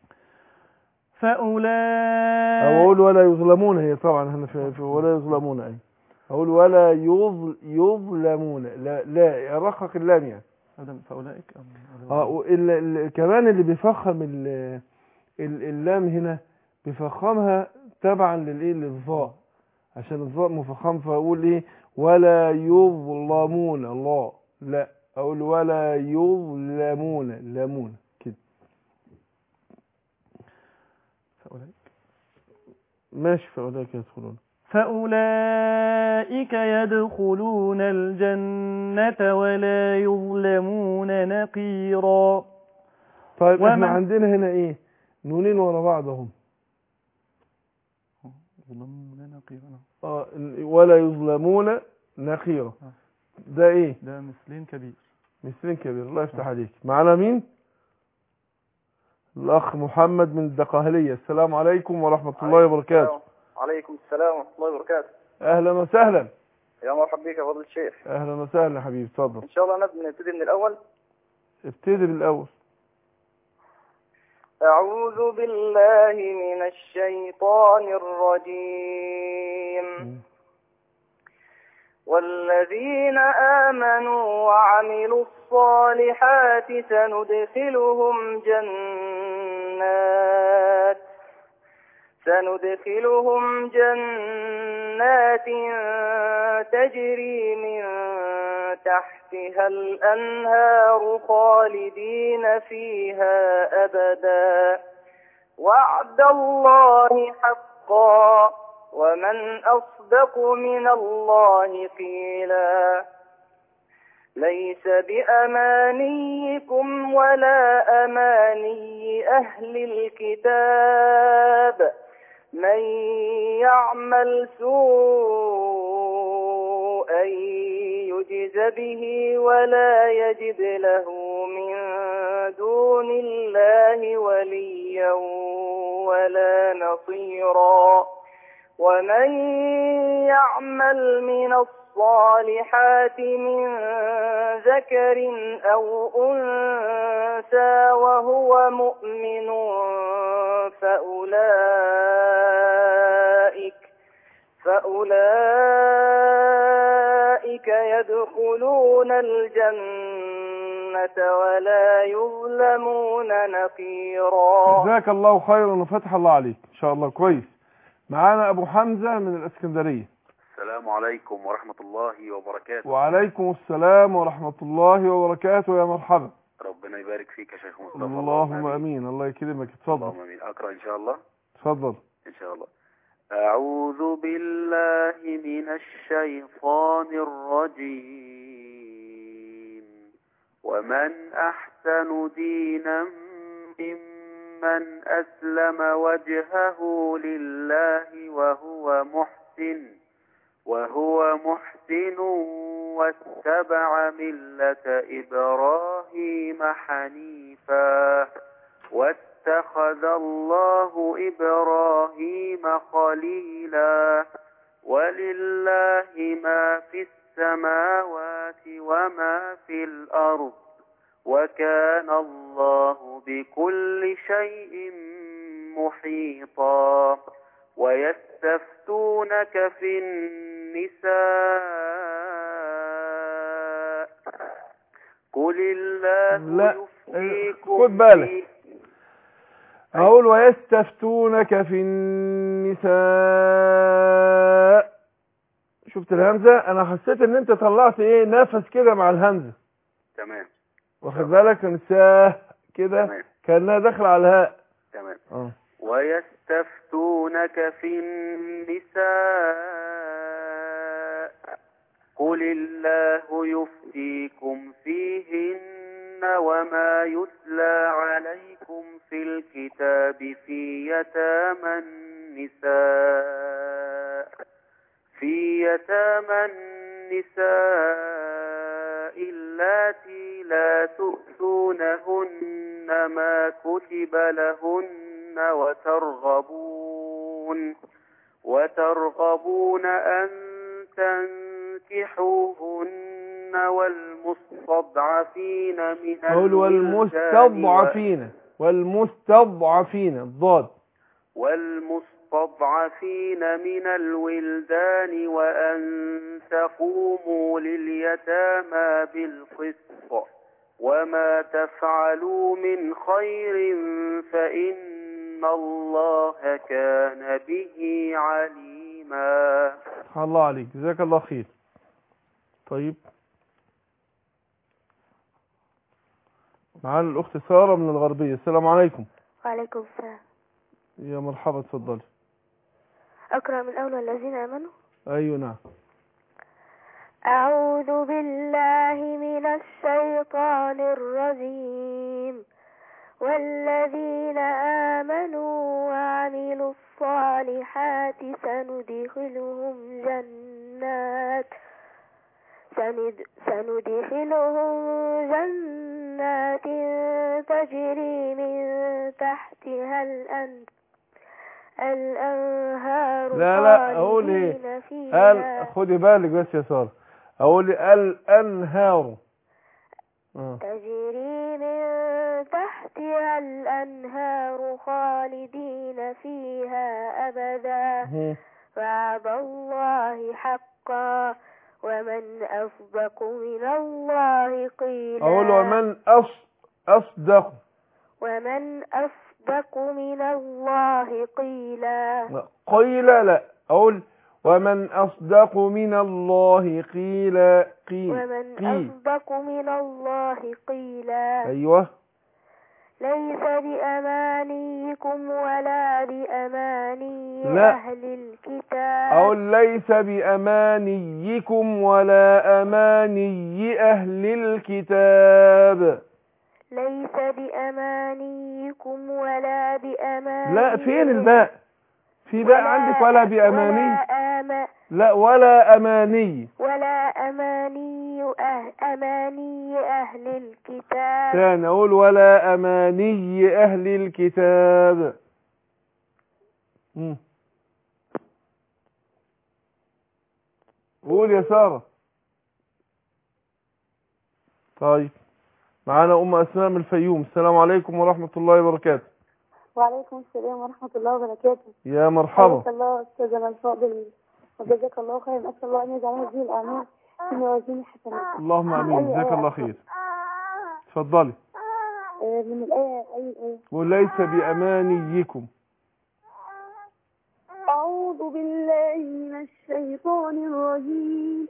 Speaker 3: فأولئك
Speaker 2: او اقول ولا يظلمون هي طبعا هنا في, في ولا يظلمون اي اقول ولا يظل يظلمون لا لا رقق اللام يعني
Speaker 3: فأولئك
Speaker 2: اه وال- ال- كمان اللي بيفخم ال- ال- اللام هنا بيفخمها تبعا للايه للظاء عشان الظاء مفخم فاقول ايه ولا يظلمون الله لا اقول ولا يظلمون لمون كده
Speaker 3: فأولئك
Speaker 2: ماشي فاولئك يدخلون
Speaker 3: فأولئك يدخلون الجنة ولا يظلمون نقيرا
Speaker 2: طيب احنا
Speaker 3: ومن-
Speaker 2: عندنا هنا ايه نونين ورا بعض اهم
Speaker 3: يظلمون نقيرا
Speaker 2: اه ولا يظلمون نقيرا ده ايه
Speaker 3: ده مثلين كبير
Speaker 2: مثلين كبير الله يفتح عليك معنا مين الاخ محمد من الدقهلية السلام عليكم ورحمة الله وبركاته
Speaker 10: عليكم السلام ورحمة الله وبركاته
Speaker 2: اهلا وسهلا
Speaker 10: يا مرحبا بك يا فضل الشيخ
Speaker 2: اهلا وسهلا يا حبيبي اتفضل
Speaker 10: إن شاء الله نبدأ نبتدي من الأول
Speaker 2: ابتدي بالاول
Speaker 10: أعوذ بالله من الشيطان الرجيم والذين آمنوا وعملوا الصالحات سندخلهم جنات سندخلهم جنات تجري من تحتها الأنهار خالدين فيها أبدا وعد الله حقا ومن أصدق من الله قيلا ليس بأمانيكم ولا أماني أهل الكتاب من يعمل سوءا يجز به ولا يجد له من دون الله وليا ولا نصيرا ومن يعمل من الصالحات من ذكر أو أنثى وهو مؤمن فأولئك فأولئك يدخلون الجنة ولا يظلمون نقيرا
Speaker 2: جزاك الله خيرا وفتح الله عليك ان شاء الله كويس معانا ابو حمزة من الاسكندرية
Speaker 11: السلام عليكم ورحمة الله وبركاته
Speaker 2: وعليكم السلام ورحمة الله وبركاته يا مرحبا
Speaker 11: ربنا يبارك فيك يا شيخ مصطفى
Speaker 2: اللهم امين الله يكرمك اتفضل
Speaker 11: اللهم امين اقرا ان شاء الله
Speaker 2: اتفضل
Speaker 11: ان شاء الله اعوذ بالله من الشيطان الرجيم ومن احسن دينا ممن اسلم وجهه لله وهو محسن وهو محسن واتبع ملة إبراهيم حنيفا واتخذ الله إبراهيم خليلا ولله ما في السماوات وما في الأرض وكان الله بكل شيء محيطا ويستفتونك في النساء قل الله
Speaker 2: لا
Speaker 11: يفتيكم
Speaker 2: خد بالك
Speaker 11: في-
Speaker 2: اقول ويستفتونك في النساء شفت الهمزة انا حسيت ان انت طلعت ايه نفس كده مع الهمزة
Speaker 11: تمام
Speaker 2: واخد بالك نساء كده
Speaker 11: تمام.
Speaker 2: كأنها داخله على الهاء
Speaker 11: تمام
Speaker 2: اه
Speaker 11: ويستفتونك في النساء قل الله يفتيكم فيهن وما يتلى عليكم في الكتاب في يتامى النساء في يتامى النساء اللاتي لا تؤتونهن ما كتب لهن وترغبون وترغبون أن تنكحوهن والمستضعفين من
Speaker 2: اقول
Speaker 11: الولدان
Speaker 2: والمستضعفين والمستضعفين الضاد
Speaker 11: والمستضعفين من الولدان وأن تقوموا لليتامى بالقسط وما تفعلوا من خير فإن الله كان به عليما
Speaker 2: الله عليك جزاك الله خير طيب معانا الأخت سارة من الغربية السلام عليكم
Speaker 5: وعليكم السلام
Speaker 2: يا مرحبا اتفضلي
Speaker 5: أقرأ من الأول والذين آمنوا
Speaker 2: أيوة نعم
Speaker 5: أعوذ بالله من الشيطان الرجيم والذين آمنوا وعملوا الصالحات سندخلهم جنات سند سندخلهم جنات تجري من تحتها الأن الأنهار
Speaker 2: لا لا أقول إيه
Speaker 5: خالدين فيها
Speaker 2: قال خدي بالك بس يا سارة أقول الأنهار آه.
Speaker 5: تجري من تحتها الأنهار خالدين فيها أبدا
Speaker 2: مم.
Speaker 5: وعد الله حقا ومن أصدق من الله قيلا
Speaker 2: أقول ومن أص أصدق
Speaker 5: ومن أصدق من الله قيلا
Speaker 2: لا، قيل لا أقول ومن أصدق من الله قيل قيل
Speaker 5: ومن
Speaker 2: قيل
Speaker 5: أصدق من الله قيلا
Speaker 2: أيوه
Speaker 5: ليس بأمانيكم ولا بأماني
Speaker 2: لا.
Speaker 5: أهل الكتاب
Speaker 2: أقول ليس بأمانيكم ولا أماني أهل الكتاب
Speaker 5: ليس بأمانيكم ولا بأماني
Speaker 2: لا فين الباء في باء عندك ولا بأماني
Speaker 5: ولا, آم
Speaker 2: لا ولا أماني
Speaker 5: ولا أماني أه أماني أهل الكتاب
Speaker 2: ثاني أقول ولا أماني أهل الكتاب مم. قول يا سارة طيب معانا أم أسماء من الفيوم السلام عليكم ورحمة الله وبركاته
Speaker 12: وعليكم السلام ورحمة الله وبركاته
Speaker 2: يا مرحبا
Speaker 12: حياك الله أستاذنا الفاضل وجزاك الله خيرا أسأل الله أن يجعل هذه الأعمال في موازين حسنات
Speaker 2: اللهم آمين جزاك الله خير اتفضلي
Speaker 12: آه، من الآية أي الآية
Speaker 2: وليس بأمانيكم
Speaker 12: أعوذ بالله من الشيطان الرجيم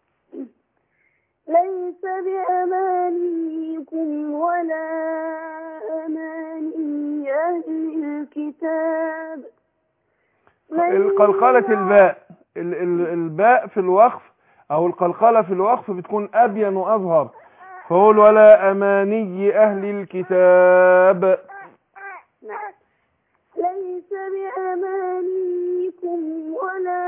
Speaker 12: ليس بأمانيكم ولا أماني أهل الكتاب من
Speaker 2: القلقلة الباء ال- ال- الباء في الوقف او القلقلة في الوقف بتكون ابين واظهر فقول ولا اماني اهل الكتاب
Speaker 12: نعم. ليس بأمانيكم ولا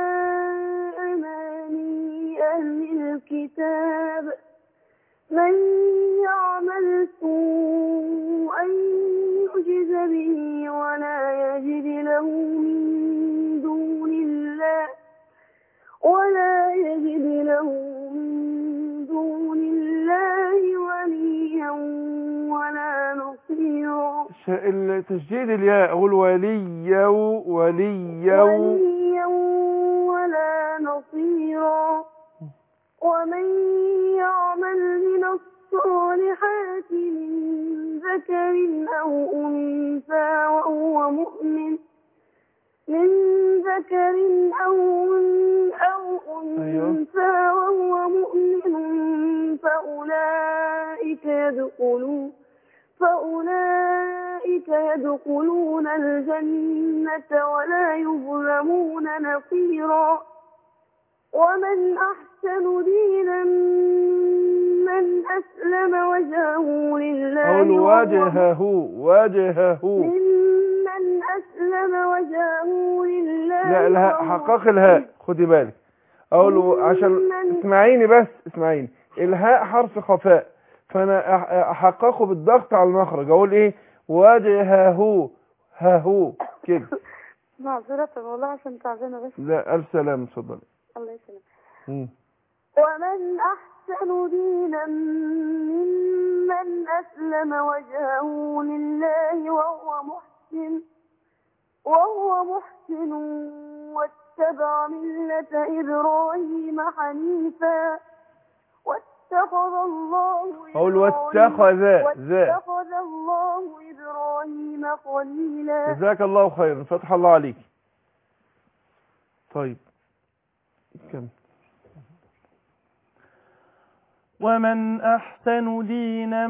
Speaker 12: أماني أهل الكتاب من يعمل سوءا يجز به ولا يجد له من دون الله ولا يجد له من دون الله وليا ولا نصيرا
Speaker 2: ش- التشديد الياء اقول وليا وليا
Speaker 12: وليا ولا نصيرا ومن يعمل من الصالحات من ذكر أو أنثى وهو مؤمن من ذكر أو أو
Speaker 2: أيوه.
Speaker 12: أنثى وهو مؤمن فأولئك يدخلون فأولئك يدخلون الجنة ولا يظلمون نقيرا ومن أحسن دينا من أسلم وجهه لله
Speaker 2: اقول
Speaker 12: وهو
Speaker 2: وجهه وجهه
Speaker 12: ممن أسلم وجهه لله
Speaker 2: لا الهاء
Speaker 12: وهو
Speaker 2: حقق الهاء خدي بالك اقول عشان اسمعيني بس اسمعيني الهاء حرف خفاء فانا أح- احققه بالضغط على المخرج اقول ايه وجهه ها هو كده
Speaker 12: معذرة والله عشان تعبانة بس
Speaker 2: لا الف سلام اتفضلي
Speaker 12: الله يسلمك
Speaker 2: مم.
Speaker 12: ومن أحسن دينا ممن أسلم وجهه لله وهو محسن وهو محسن واتبع ملة إبراهيم حنيفا واتخذ الله
Speaker 2: أقول
Speaker 12: إبراهيم-
Speaker 2: واتخذ ذا.
Speaker 12: واتخذ الله إبراهيم خليلا
Speaker 2: جزاك الله خيرا فتح الله عليك طيب كم
Speaker 3: ومن أحسن دينا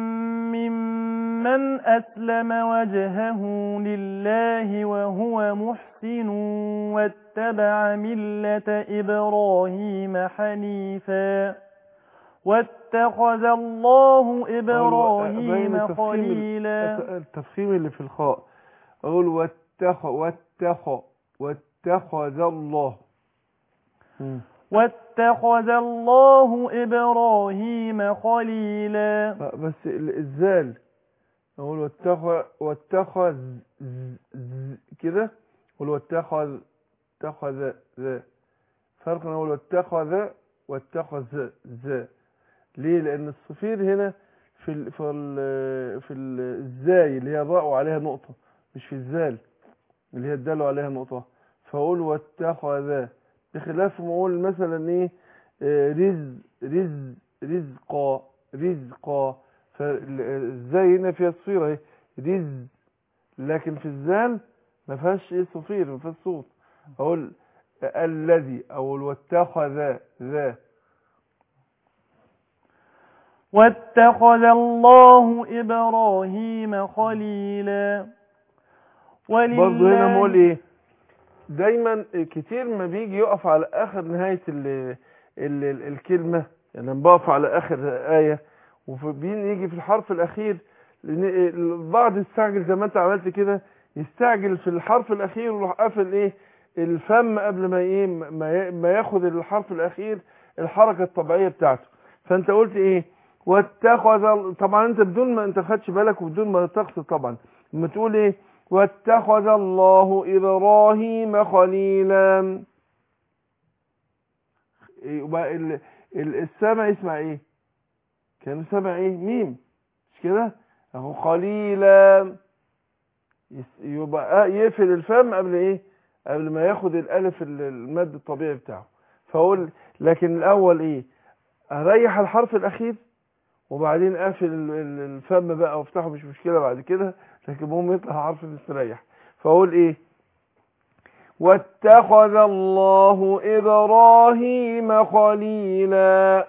Speaker 3: ممن أسلم وجهه لله وهو محسن واتبع ملة إبراهيم حنيفا واتخذ الله
Speaker 2: بين
Speaker 3: إبراهيم
Speaker 2: التفخيم
Speaker 3: خليلا
Speaker 2: ال- التفخيم اللي في الخاء اقول واتخ واتخ واتخذ الله مم.
Speaker 3: واتخذ الله إبراهيم خليلا
Speaker 2: بس ال- الزال اقول واتخذ واتخذ ز- ز- كده اقول واتخذ اتخذ ذا فرق اقول واتخذ واتخذ ذا ليه لان الصفير هنا في ال في ال في ال- الزاي اللي هي ضاء وعليها نقطة مش في الزال اللي هي الدال وعليها نقطة فاقول واتخذ بخلاف ما اقول مثلا ايه آه، رز رز رزقا رزقا فازاي هنا فيها صفيرة اهي رز لكن في الزال ما فيهاش ايه صفير ما فيهاش صوت اقول الذي او واتخذ ذا
Speaker 3: واتخذ الله إبراهيم خليلا
Speaker 2: برضه هنا
Speaker 3: ولله
Speaker 2: مقول ايه دايما كتير ما بيجي يقف على اخر نهاية ال ال ال الكلمة يعني لما بقف على اخر آية وبيجي في الحرف الاخير لان البعض يستعجل زي ما انت عملت كده يستعجل في الحرف الاخير ويروح قافل ايه الفم قبل ما ايه ما ي- ما ياخد الحرف الاخير الحركة الطبيعية بتاعته فانت قلت ايه واتخذ طبعا انت بدون ما انت خدش بالك وبدون ما تقصد طبعا لما تقول ايه واتخذ الله ابراهيم خليلا يبقى ال- ال- السمع يسمع ايه كان سمع ايه ميم مش كده اهو خليلا يس- يبقى آه يقفل الفم قبل ايه قبل ما ياخد الالف ال- المد الطبيعي بتاعه فاقول لكن الاول ايه اريح الحرف الاخير وبعدين اقفل ال- ال- الفم بقى وافتحه مش مشكله بعد كده لكن المهم يطلع حرف مستريح فاقول ايه واتخذ الله ابراهيم خليلا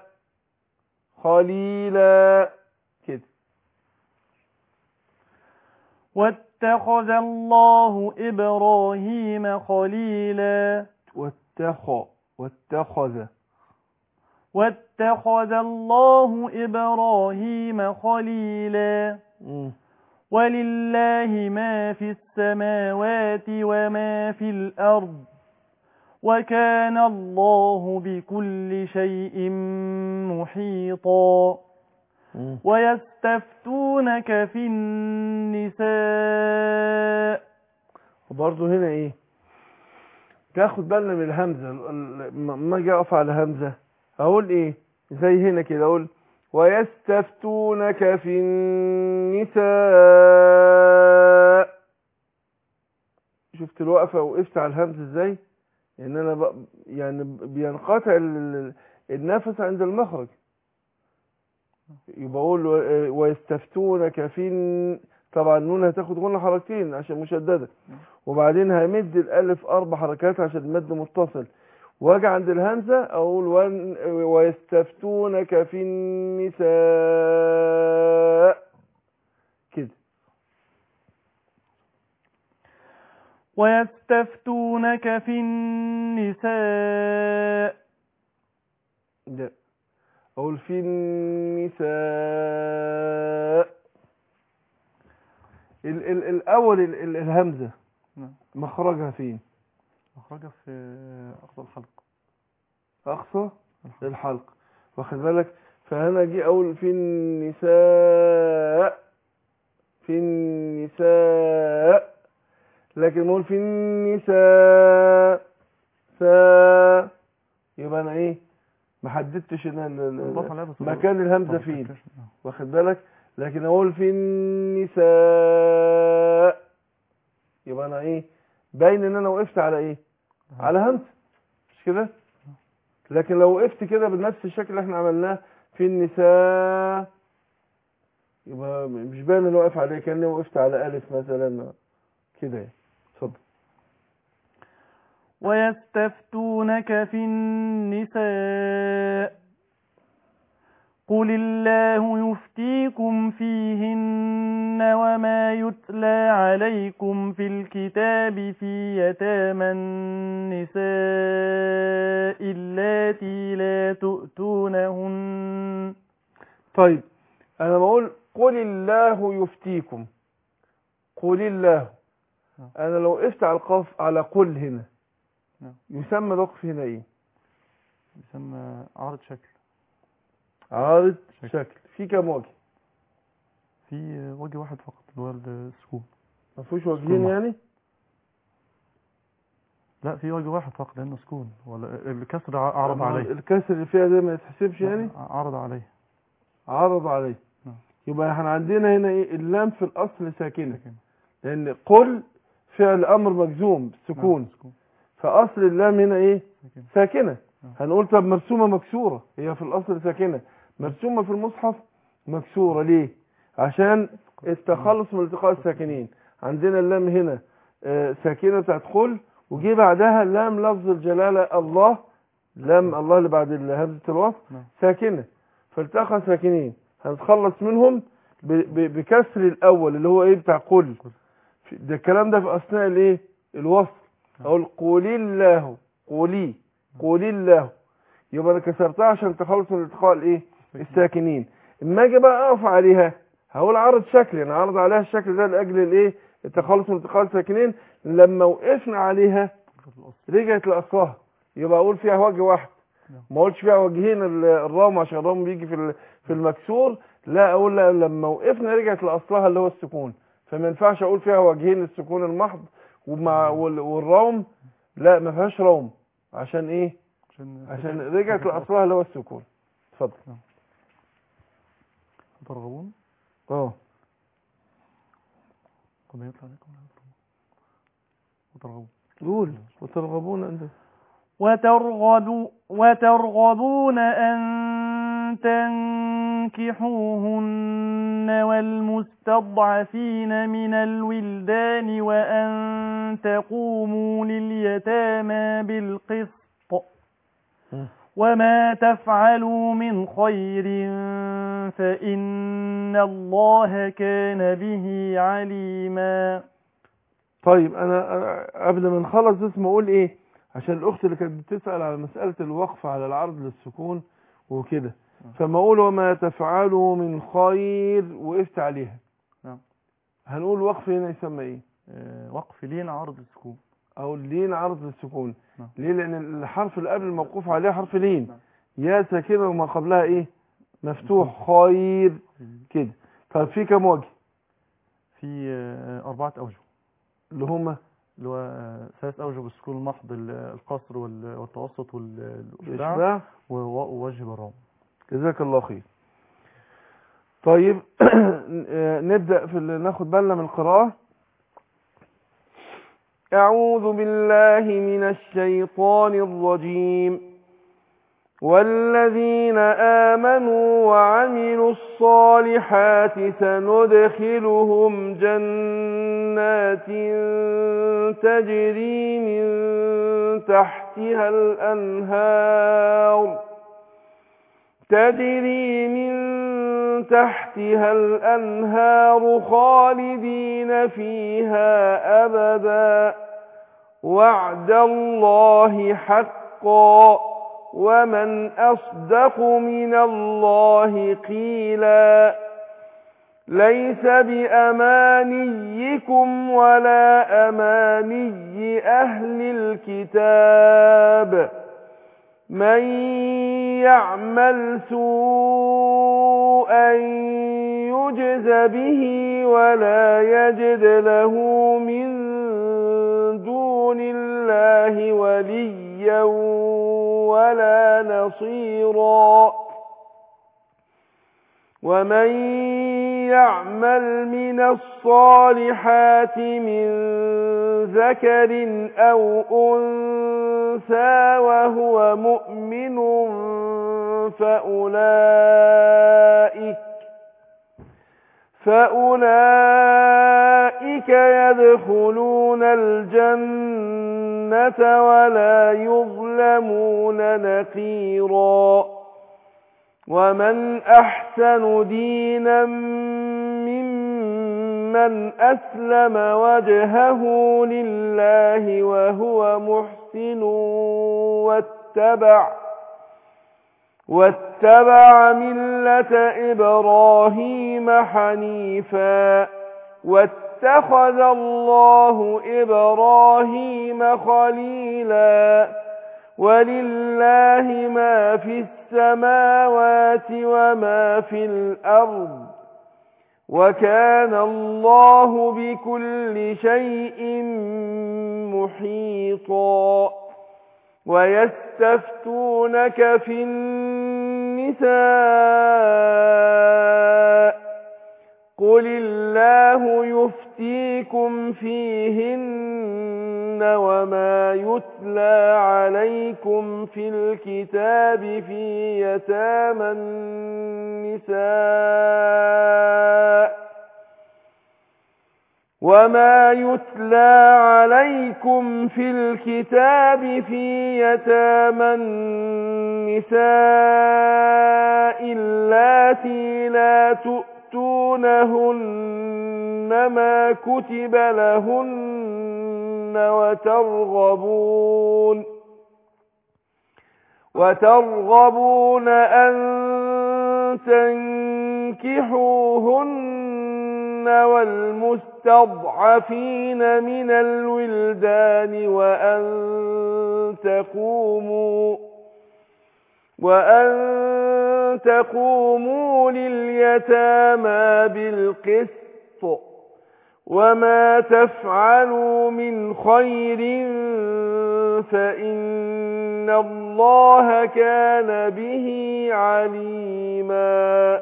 Speaker 2: خليلا كده
Speaker 3: واتخذ الله إبراهيم خليلا
Speaker 2: واتخى واتخذ
Speaker 3: واتخذ الله إبراهيم خليلا
Speaker 2: مم.
Speaker 3: ولله ما في السماوات وما في الأرض وكان الله بكل شيء محيطا
Speaker 2: مم.
Speaker 3: ويستفتونك في النساء
Speaker 2: وبرضه هنا ايه تاخد بالنا من الهمزه ال- ال- لما اجي اقف على همزه اقول ايه زي هنا كده اقول ويستفتونك في النساء شفت الوقفه وقفت على الهمزه ازاي ان انا بق... يعني بينقطع ال- ال- النفس عند المخرج يبقى اقول و- ويستفتونك في الن- طبعا النون هتاخد غنى حركتين عشان مشدده وبعدين همد الالف اربع حركات عشان المد متصل واجي عند الهمزه اقول ون- ويستفتونك في النساء كده
Speaker 3: ويستفتونك في النساء
Speaker 2: ده اقول في النساء ال ال الاول ال ال الهمزه
Speaker 3: نعم.
Speaker 2: مخرجها فين
Speaker 3: مخرجها في أقصى الحلق
Speaker 2: اقصى الحلق واخد بالك فهنا جه اقول في النساء في النساء لكن اقول في النساء سا يبقى انا ايه ما حددتش ان ال- ال-
Speaker 3: نضاف عليها بس
Speaker 2: مكان الهمزه
Speaker 3: ما
Speaker 2: فين
Speaker 3: بتفكرش. آه.
Speaker 2: واخد بالك لكن اقول في النساء يبقى انا ايه باين ان انا وقفت على ايه على همزه مش كده لكن لو وقفت كده بنفس الشكل اللي احنا عملناه في النساء يبقى مش باين ان أنا واقف عليه كاني وقفت على الف مثلا كده يعني اتفضل
Speaker 3: ويستفتونك في النساء قل الله يفتيكم فيهن وما يتلى عليكم في الكتاب في يتامى النساء اللاتي لا تؤتونهن
Speaker 2: طيب انا بقول قل الله يفتيكم قل الله
Speaker 3: نعم.
Speaker 2: انا لو وقفت على القاف على قل هنا
Speaker 3: نعم.
Speaker 2: يسمى الوقف هنا ايه
Speaker 3: يسمى عارض شكل
Speaker 2: عارض
Speaker 3: شكل.
Speaker 2: شكل في كام وجه
Speaker 3: في وجه واحد فقط اللي هو السكون
Speaker 2: ما فيهوش وجهين
Speaker 3: واحد.
Speaker 2: يعني
Speaker 3: لا في وجه واحد فقط لانه سكون ولا الكسر عرض عليه
Speaker 2: الكسر اللي فيها ده ما يتحسبش يعني
Speaker 3: عرض عليه
Speaker 2: عرض عليه
Speaker 3: نعم.
Speaker 2: يبقى احنا عندنا هنا ايه اللام في الاصل ساكنه
Speaker 3: ساكن.
Speaker 2: لان قل فعل امر مجزوم
Speaker 3: نعم،
Speaker 2: سكون
Speaker 3: سكون
Speaker 2: فاصل اللام هنا ايه
Speaker 3: ساكن.
Speaker 2: ساكنه هنقول طب مرسومة مكسورة هي في الأصل ساكنة مرسومة في المصحف مكسورة ليه عشان التخلص من التقاء الساكنين عندنا اللام هنا آه، ساكنة بتاعت قل وجي بعدها لام لفظ الجلالة الله لام الله اللي بعد ال- همزة الوصل
Speaker 3: نعم.
Speaker 2: ساكنة فالتقى ساكنين هنتخلص منهم ب- ب- بكسر الأول اللي هو ايه بتاع قل في- ده الكلام ده في أثناء الايه الوصل أقول قولي الله قولي قولي الله يبقى انا كسرتها عشان تخلص من التقاء الايه الساكنين اما اجي بقى اقف عليها هقول عرض شكلي انا عرض عليها الشكل ده لاجل الايه التخلص من التقاء الساكنين لما وقفنا عليها رجعت لاصلها يبقى اقول فيها وجه واحد ما اقولش فيها وجهين ال- الرام عشان الرام بيجي في ال- في المكسور لا اقول لا لما وقفنا رجعت لاصلها اللي هو السكون فما ينفعش اقول فيها وجهين السكون المحض ومع وال- والروم لا ما فيهاش روم عشان ايه
Speaker 3: عشان
Speaker 2: عشان رجعت لاصلها اللي هو السكون اتفضل
Speaker 3: ترغبون
Speaker 2: اه
Speaker 3: قد يطلع عليكم وترغبون
Speaker 2: قول وترغبون انت
Speaker 1: وترغبوا وترغبون أن تنكحوهن والمستضعفين من الولدان وأن تقوموا لليتامى بالقسط وما تفعلوا من خير فإن الله كان به عليما
Speaker 2: طيب انا أنا قبل ما نخلص بس ما اقول ايه عشان الاخت اللي كانت بتسال على مساله الوقف على العرض للسكون وكده فما اقول وما تفعلوا من خير وقفت عليها
Speaker 3: نعم.
Speaker 2: هنقول وقف هنا يسمى ايه
Speaker 3: آه، وقف لين عرض السكون
Speaker 2: او لين عرض للسكون
Speaker 3: نعم.
Speaker 2: ليه لان الحرف اللي قبل الموقوف عليه حرف لين يا ساكنه وما قبلها ايه مفتوح خير كده طيب في كم وجه
Speaker 3: في آه، أربعة أوجه
Speaker 2: اللي هما
Speaker 3: اللي هو آه، ثلاث أوجه بالسكون المحض ال- القصر وال- والتوسط والإشباع
Speaker 2: الاشباع
Speaker 3: وو- ووجه بالرام
Speaker 2: جزاك الله خير طيب نبدأ في ال- ناخد بالنا من القراءة أعوذ بالله من الشيطان الرجيم والذين آمنوا وعملوا الصالحات سندخلهم جنات تجري من تحتها الأنهار تجري من تحتها الأنهار خالدين فيها أبدا وعد الله حقا ومن أصدق من الله قيلا ليس بأمانيكم ولا أماني أهل الكتاب من يعمل سوءا يجز به ولا يجد له من دون الله وليا ولا نصيرا ومن يعمل من الصالحات من ذكر أو أنثى وهو مؤمن فأولئك فأولئك يدخلون الجنة ولا يظلمون نقيرا ومن أحسن دينا ممن أسلم وجهه لله وهو محسن واتبع واتبع ملة إبراهيم حنيفا واتخذ الله إبراهيم خليلا ولله ما في السماوات وما في الأرض وكان الله بكل شيء محيطا ويستفتونك في النساء قل الله يفتيكم فيهن وما يتلى عليكم في الكتاب في يتامى النساء وما يتلى عليكم في الكتاب في يتامى النساء اللاتي لا تؤتونهن ما كتب لهن وترغبون وترغبون أن تنكحوهن والمستضعفين من الولدان وأن تقوموا وأن تقوموا لليتامى بالقسط وما تفعلوا من خير فإن الله كان به عليما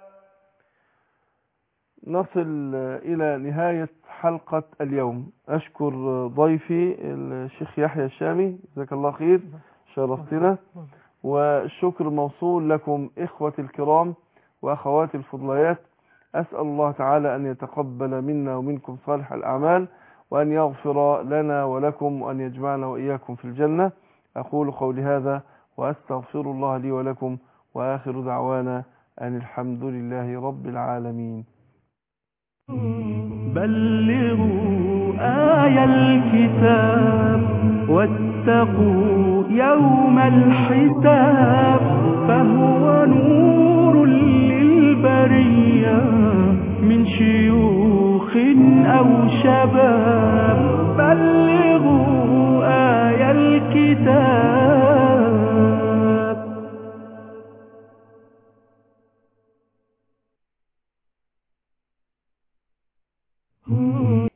Speaker 2: نصل إلى نهاية حلقة اليوم أشكر ضيفي الشيخ يحيى الشامي جزاك الله خير شرفتنا والشكر موصول لكم إخوتي الكرام وأخواتي الفضليات أسأل الله تعالى أن يتقبل منا ومنكم صالح الأعمال وأن يغفر لنا ولكم وأن يجمعنا وإياكم في الجنة أقول قولي هذا وأستغفر الله لي ولكم وآخر دعوانا أن الحمد لله رب العالمين
Speaker 13: بلغوا آي الكتاب واتقوا يوم الحساب فهو نور للبرية من شيوخ أو شباب بلغوا آي الكتاب